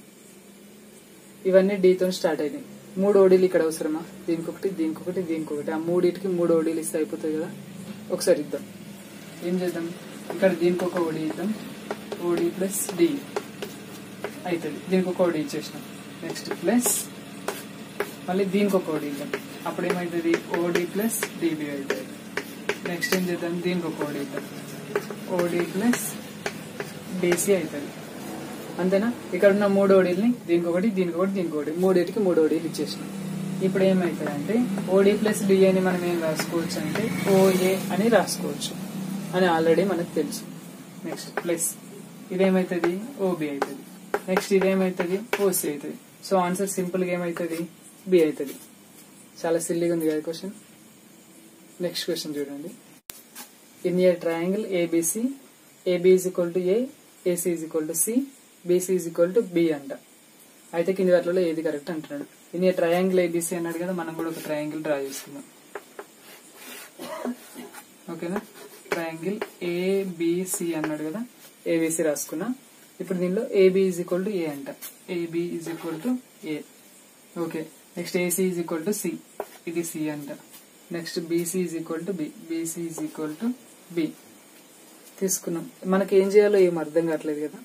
ఇవన్నీ డీతో స్టార్ట్ అయినాయి మూడు ఓడీలు ఇక్కడ అవసరమా దీనికొకటి దీనికొకటి దీనికొకటి ఆ మూడింటికి మూడు ఓడీలు ఇస్తే అయిపోతాయి కదా ఒకసారి ఇద్దాం ఏం చేద్దాం ఇక్కడ దీనికి ఒక ఓడి ఇద్దాం ఓడి ప్లస్ డి అవుతుంది దీనికి ఒక ఓడి ఇచ్చేసినాం నెక్స్ట్ ప్లస్ మళ్ళీ దీనికి ఒక ఓడి ఇద్దాం అప్పుడు ఏమవుతుంది ఓడి ప్లస్ డిబి అవుతుంది నెక్స్ట్ ఏం చేద్దాం దీనికి ఒక ఓడి ఇద్దాం ఓడి ప్లస్ డీసీ అవుతుంది అంతేనా ఇక్కడ ఉన్న మూడు ఓడీల్ని దీనికి ఒకటి దీనికి ఒకటి దీనికి ఒకటి మూడింటికి మూడు ఓడీలు ఇచ్చేసినాం ఇప్పుడు ఏమవుతుంది అంటే ఓడి ప్లస్ డిఏని మనం ఏం రాసుకోవచ్చు అంటే ఓఏ అని రాసుకోవచ్చు అని ఆల్రెడీ మనకు తెలుసు నెక్స్ట్ ప్లస్ ఇదేమవుతుంది ఓబి అవుతుంది నెక్స్ట్ ఇదేమవుతుంది ఓసి అవుతుంది సో ఆన్సర్ సింపుల్ గా ఏమవుతుంది బి అవుతుంది చాలా సిల్లీగా ఉంది కదా క్వశ్చన్ నెక్స్ట్ క్వశ్చన్ చూడండి in a triangle ABC AB is equal to A AC is equal to C BC is equal to B అంట అయితే కింది వాటిలో ఏది కరెక్ట్ అంటున్నాడు ఇన్ ఏ ట్రయాంగిల్ ఏబిసి అన్నాడు కదా మనం కూడా ఒక ట్రయాంగిల్ డ్రా చేసుకుందాం ఓకేనా ట్రయాంగిల్ ఏబిసి అన్నాడు కదా ఏబిసి రాసుకున్నా ఇప్పుడు దీనిలో AB is equal to A అంట AB is equal to A okay next AC is equal to C ఇది సి అంట next BC is equal to B BC is equal to B తీసుకున్నాం మనకి ఏం చేయాలో ఏం అర్థం కావట్లేదు కదా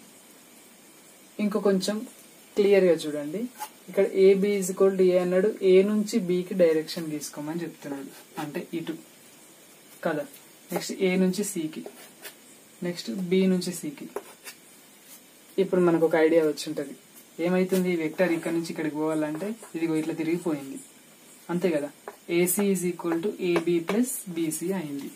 ఇంకో కొంచెం క్లియర్ గా చూడండి ఇక్కడ AB is equal to A అన్నాడు ఏ నుంచి బికి డైరెక్షన్ తీసుకోమని చెప్తున్నాడు అంటే ఇటు కదా నెక్స్ట్ ఏ నుంచి సికి నెక్స్ట్ బి నుంచి సికి ఇప్పుడు మనకు ఒక ఐడియా వచ్చి ఉంటది ఏమైతుంది వెక్టర్ ఇక్కడ నుంచి ఇక్కడికి పోవాలంటే ఇదిగో ఇట్లా తిరిగిపోయింది అంతే కదా AC is equal to AB plus BC అయింది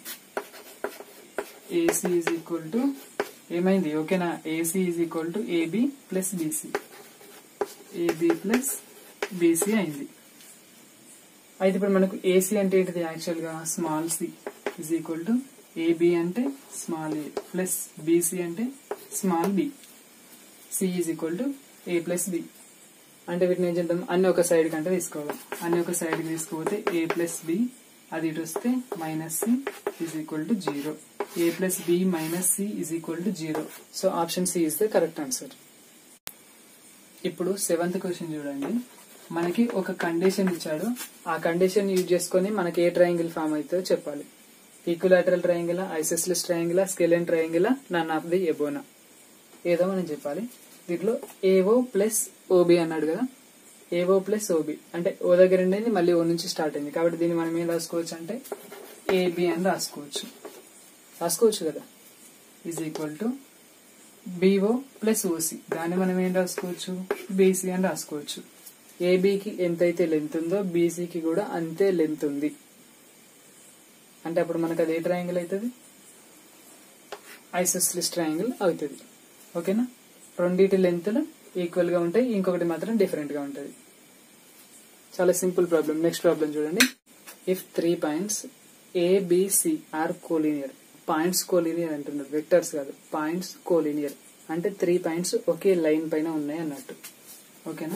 ఏసీ ఈజ్ ఈక్వల్ టు ఏమైంది ఓకేనా AC is equal to AB plus BC AB plus BC అయింది అయితే ఇప్పుడు మనకు ఏసీ అంటే ఏంటిది యాక్చువల్ గా small c is equal to ab అంటే స్మాల్ ఏ ప్లస్ బీసీ అంటే small b c is equal to a plus b అంటే వీటిని ఏం చేద్దాం అన్ని ఒక సైడ్ కంటే తీసుకోవాలి అన్ని ఒక సైడ్ కి తీసుకుపోతే ఏ ప్లస్ బి అది ఇటు వస్తే minus C is equal to zero A plus B minus C is equal to zero so option C is the correct answer ఇప్పుడు సెవెంత్ క్వశ్చన్ చూడండి మనకి ఒక కండిషన్ ఇచ్చాడు ఆ కండిషన్ యూజ్ చేసుకొని మనకి ఏ ట్రయాంగిల్ ఫామ్ అవుతుందో చెప్పాలి equilateral triangle isosceles triangle scalene triangle none of the ఎబోనా ఏదో మనం చెప్పాలి దీంట్లో ఏవో ప్లస్ ఓబి అన్నాడు కదా ఏవో ప్లస్ ఓబి అంటే ఓ దగ్గర ఉండేది మళ్ళీ ఓ నుంచి స్టార్ట్ అయింది కాబట్టి దీన్ని మనం ఏం రాసుకోవచ్చు అంటే ఏబి అని రాసుకోవచ్చు రాసుకోవచ్చు కదా is equal to BO plus OC దాన్ని మనం ఏం రాసుకోవచ్చు బీసీ అని రాసుకోవచ్చు ఏబికి ఎంతైతే లెంత్ ఉందో బీసీకి కూడా అంతే లెంత్ ఉంది అంటే అప్పుడు మనకు అది ఏ ట్రయాంగిల్ అవుతుంది ఐసోస్లిస్ ట్రయాంగిల్ అవుతుంది ఓకేనా రెండింటి లెంత్లు ఈక్వల్ గా ఉంటాయి ఇంకొకటి మాత్రం డిఫరెంట్ గా ఉంటుంది చాలా సింపుల్ ప్రాబ్లం నెక్స్ట్ ప్రాబ్లం చూడండి if three points ABC are collinear points collinear అంటున్నారు వెక్టర్స్ కాదు పాయింట్స్ కోలీనియర్ అంటే త్రీ పాయింట్స్ ఒకే లైన్ పైన ఉన్నాయి అన్నట్టు ఓకేనా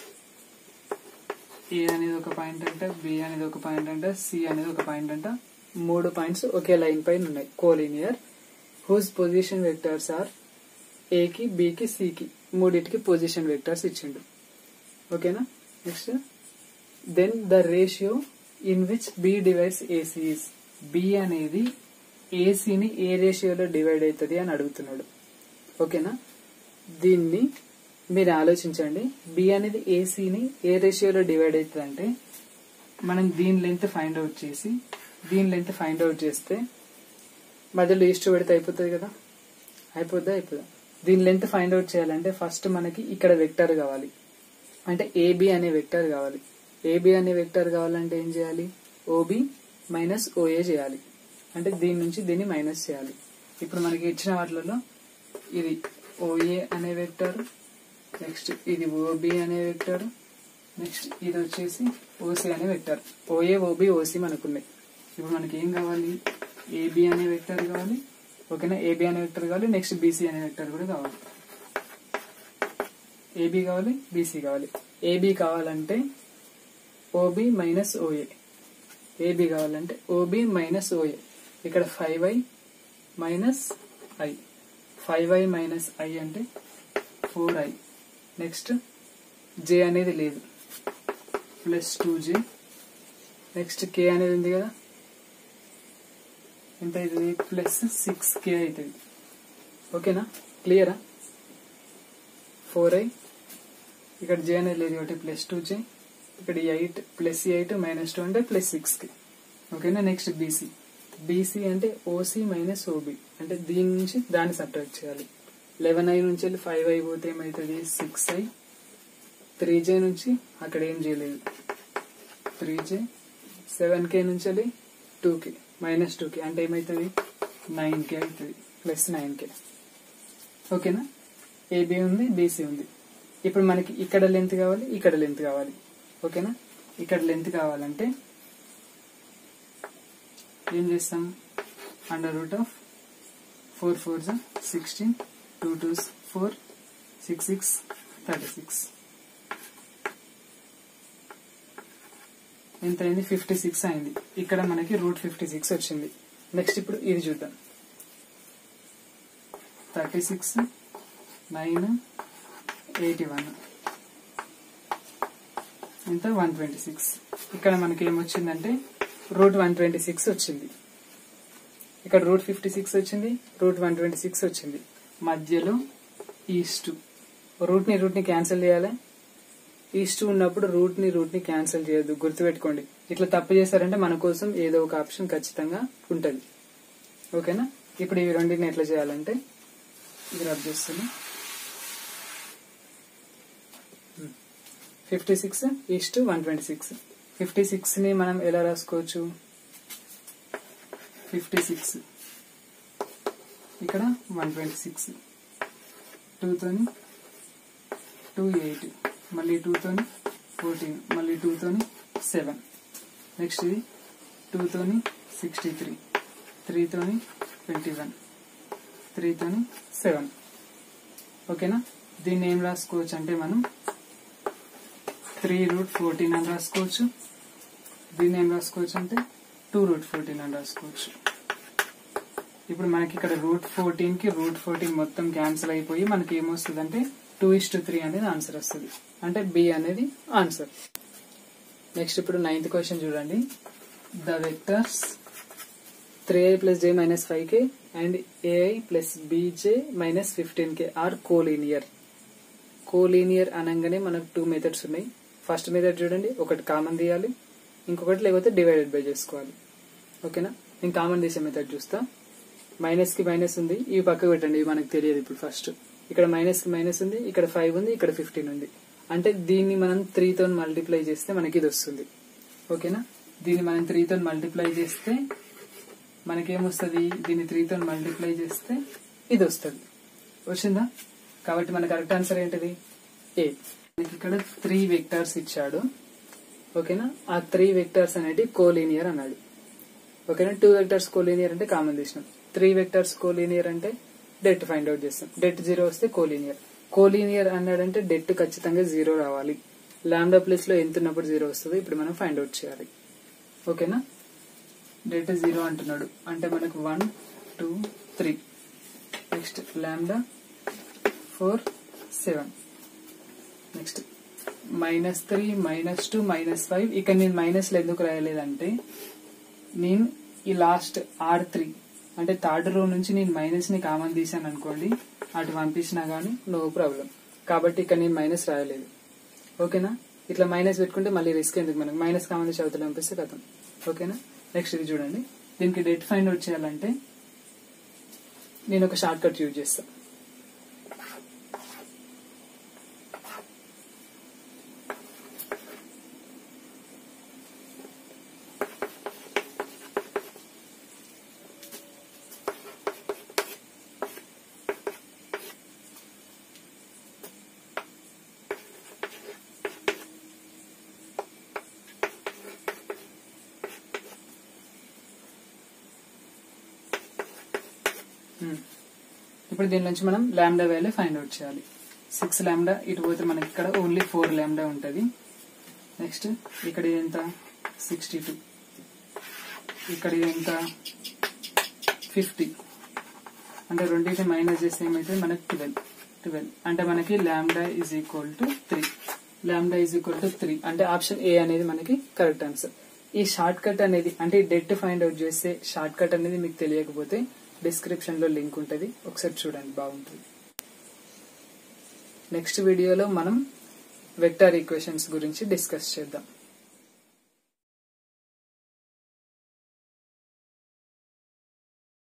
ఏ అనేది ఒక పాయింట్ అంటే బి అనేది ఒక పాయింట్ అంటే సి అనేది ఒక పాయింట్ అంట మూడు పాయింట్స్ ఒకే లైన్ పైన ఉన్నాయి collinear whose position vectors are ఏకి బికి సికి మూడింటికి పొజిషన్ వెక్టర్స్ ఇచ్చిండు ఓకేనా next then the ratio in which B divides AC is B అనేది ఏసీని ఏ రేషియోలో డివైడ్ అవుతుంది అని అడుగుతున్నాడు ఓకేనా దీన్ని మీరు ఆలోచించండి బి అనేది ఏసీని ఏ రేషియోలో డివైడ్ అవుతుంది అంటే మనం దీని లెంత్ ఫైండ్ అవుట్ చేసి దీని లెంత్ ఫైండ్ అవుట్ చేస్తే మధ్యలో ఈస్ట్ పెడితే అయిపోతుంది కదా అయిపోద్దా అయిపోదా దీని లెంత్ ఫైండ్ అవుట్ చేయాలంటే ఫస్ట్ మనకి ఇక్కడ వెక్టర్ కావాలి అంటే ఏబి అనే వెక్టర్ కావాలి ఏబి అనే వెక్టర్ కావాలంటే ఏం చేయాలి ఓబి మైనస్ ఓఏ చేయాలి అంటే దీని నుంచి దీన్ని మైనస్ చేయాలి ఇప్పుడు మనకి ఇచ్చిన వాటిలలో ఇది ఓఏ అనే వెక్టర్ నెక్స్ట్ ఇది ఓబి అనే వెక్టర్ నెక్స్ట్ ఇది వచ్చేసి ఓసి అనే వెక్టర్ ఓఏ ఓబి ఓసి మనకున్నాయి ఇప్పుడు మనకి ఏం కావాలి ఏబి అనే వెక్టర్ కావాలి ఓకేనా ఏబి అనే వెక్టర్ కావాలి నెక్స్ట్ బీసీ అనే వెక్టర్ కూడా కావాలి ఏబి కావాలి బీసీ కావాలి ఏబి కావాలంటే ఓబి మైనస్ ఓఏ ఏబి కావాలంటే ఓబి మైనస్ ఓఏ ఇక్కడ five i minus i five i minus i అంటే ఫోర్ ఐ నెక్స్ట్ జే అనేది లేదు plus two j next k అనేది ఉంది కదా ఎంత అవుతుంది ప్లస్ సిక్స్ కే అవుతుంది ఓకేనా క్లియరా ఫోర్ ఐ ఇక్కడ జే అనేది లేదు కాబట్టి ప్లస్ టూ జే ఇక్కడ eight plus eight minus two అంటే ప్లస్ సిక్స్ కి ఓకేనా నెక్స్ట్ బీసీ బీసీ అంటే ఓసీ మైనస్ ఓబి అంటే దీని నుంచి దాన్ని సబ్ట్రాక్ట్ చేయాలి లెవెన్ ఐ నుంచి వెళ్ళి ఫైవ్ ఐ పోతే ఏమవుతుంది సిక్స్ ఐ త్రీ జే నుంచి అక్కడ ఏం చేయలేదు త్రీ జే సెవెన్ కే నుంచి వెళ్ళి two k minus two k అంటే ఏమవుతుంది నైన్ కే అవుతుంది ప్లస్ నైన్ కే ఓకేనా ఏబి ఉంది బీసీ ఉంది ఇప్పుడు మనకి ఇక్కడ లెంత్ కావాలి ఇక్కడ లెంత్ కావాలి ఓకేనా ఇక్కడ లెంత్ కావాలంటే ఏం చేస్తాం under root of four four sixteen two two four six six thirty six ఎంత అయింది ఫిఫ్టీ సిక్స్ అయింది ఇక్కడ మనకి రూట్ ఫిఫ్టీ సిక్స్ వచ్చింది నెక్స్ట్ ఇప్పుడు ఇది చూద్దాం thirty six nine eighty one ఇంత వన్ ట్వంటీ సిక్స్ ఇక్కడ మనకి ఏమొచ్చిందంటే రూట్ వన్ ట్వంటీ సిక్స్ వచ్చింది ఇక్కడ రూట్ ఫిఫ్టీ సిక్స్ వచ్చింది రూట్ వన్ ట్వంటీ సిక్స్ వచ్చింది మధ్యలో ఈస్ట్ రూట్ ని రూట్ ని క్యాన్సిల్ చేయాలి ఈస్ట్ ఉన్నప్పుడు రూట్ ని రూట్ ని క్యాన్సిల్ చేయొద్దు గుర్తుపెట్టుకోండి ఇట్లా తప్పు చేశారంటే మన కోసం ఏదో ఒక ఆప్షన్ ఖచ్చితంగా ఉంటది ఓకేనా ఇప్పుడు ఇవి రెండింటిని ఎట్లా చేయాలంటే ఇది రబ్ చేస్తుంది ఫిఫ్టీ సిక్స్ ఈస్ట్ one twenty six fifty six ని మనం ఎలా రాసుకోవచ్చు ఫిఫ్టీ సిక్స్ ఇక్కడ వన్ ట్వంటీ సిక్స్ టూతోని టూ ఎయిట్ మళ్ళీ టూతోని ఫోర్టీన్ మళ్ళీ టూతోని సెవెన్ నెక్స్ట్ ఇది టూతోని సిక్స్టీ త్రీ త్రీతోని ట్వంటీ వన్ త్రీతోని సెవెన్ ఓకేనా దీన్ని ఏం రాసుకోవచ్చు అంటే మనం త్రీ రూట్ ఫోర్టీన్ అని రాసుకోవచ్చు దీన్ని ఏం రాసుకోవచ్చు అంటే టూ రూట్ ఫోర్టీన్ అని రాసుకోవచ్చు ఇప్పుడు మనకి ఇక్కడ రూట్ ఫోర్టీన్ కి రూట్ ఫోర్టీన్ మొత్తం క్యాన్సిల్ అయిపోయి మనకి ఏమొస్తుంది అంటే టూ ఇస్ టు త్రీ అనేది ఆన్సర్ వస్తుంది అంటే బి అనేది ఆన్సర్ నెక్స్ట్ ఇప్పుడు నైన్త్ క్వశ్చన్ చూడండి the vectors three I plus j minus five k and a i plus b j minus fifteen k are collinear collinear అనగానే మనకు టూ మెథడ్స్ ఉన్నాయి ఫస్ట్ మెథడ్ చూడండి ఒకటి కామన్ తీయాలి ఇంకొకటి లేకపోతే డివైడెడ్ బై చేసుకోవాలి ఓకేనా నేను కామన్ తీసే మెథడ్ చూస్తా మైనస్ కి మైనస్ ఉంది ఇవి పక్కకు పెట్టండి ఇవి మనకు తెలియదు ఇప్పుడు ఫస్ట్ ఇక్కడ మైనస్ కి మైనస్ ఉంది ఇక్కడ ఫైవ్ ఉంది ఇక్కడ ఫిఫ్టీన్ ఉంది అంటే దీన్ని మనం త్రీ తో మల్టిప్లై చేస్తే మనకి ఇది వస్తుంది ఓకేనా దీన్ని మనం త్రీ తో మల్టిప్లై చేస్తే మనకేమొస్తుంది దీన్ని త్రీ తో మల్టిప్లై చేస్తే ఇది వస్తుంది వచ్చిందా కాబట్టి మన కరెక్ట్ ఆన్సర్ ఏంటిది ఏ మనకి ఇక్కడ త్రీ వెక్టర్స్ ఇచ్చాడు ఓకేనా ఆ త్రీ వెక్టర్స్ అనేది కోలీనియర్ అన్నాడు ఓకేనా టూ వెక్టర్స్ కోలీనియర్ అంటే కామన్ తీసినాం త్రీ వెక్టర్స్ కోలీనియర్ అంటే డెట్ ఫైండ్ అవుట్ చేస్తాం డెట్ జీరో వస్తే కోలీనియర్ కోలీనియర్ అన్నాడంటే డెట్ ఖచ్చితంగా జీరో రావాలి లాండా ప్లేస్ లో ఎంత ఉన్నప్పుడు జీరో వస్తుంది ఇప్పుడు మనం ఫైండ్ అవుట్ చేయాలి ఓకేనా డెట్ జీరో అంటున్నాడు అంటే మనకు one two three next lambda four seven next minus three minus two minus five ఇక్కడ నేను మైనస్లు ఎందుకు రాయలేదంటే నేను ఈ లాస్ట్ ఆర్ త్రీ అంటే థర్డ్ రో నుంచి నేను మైనస్ ని కామన్ తీసాను అనుకోండి అటు పంపించినా గానీ నో ప్రాబ్లం కాబట్టి ఇక్కడ నేను మైనస్ రాయలేదు ఓకేనా ఇట్లా మైనస్ పెట్టుకుంటే మళ్ళీ రిస్క్ ఎందుకు మనకు మైనస్ కామన్ తీసి అవతల పంపిస్తే కథం ఓకేనా నెక్స్ట్ ఇది చూడండి దీనికి డెట్ ఫైండ్ అవుట్ చేయాలంటే నేను ఒక షార్ట్ కట్ యూజ్ చేస్తాను Hmm. ఇప్పుడు దీని నుంచి మనం ల్యాండా వాల్యూ ఫైండ్ అవుట్ చేయాలి సిక్స్ ల్యాండా ఇటు పోతే మనకి ఇక్కడ ఓన్లీ ఫోర్ ల్యాండా ఉంటుంది నెక్స్ట్ ఇక్కడ ఇది ఎంత సిక్స్టీ టూ ఇక్కడ ఇది ఎంత ఫిఫ్టీ అంటే రెండింటిని మైనస్ చేస్తే ఏమైతే మనకి ట్వెల్వ్ ట్వెల్వ్ అంటే మనకి lambda is equal to three lambda is equal to three అంటే ఆప్షన్ ఏ అనేది మనకి కరెక్ట్ ఆన్సర్ ఈ షార్ట్ కట్ అనేది అంటే డెట్ ఫైండ్ అవుట్ చేస్తే షార్ట్ కట్ అనేది మీకు తెలియకపోతే డిస్క్రిప్షన్ లో లింక్ ఉంటుంది ఒకసారి చూడండి బాగుంటుంది నెక్స్ట్ వీడియోలో మనం వెక్టార్ ఈక్వేషన్స్ గురించి డిస్కస్ చేద్దాం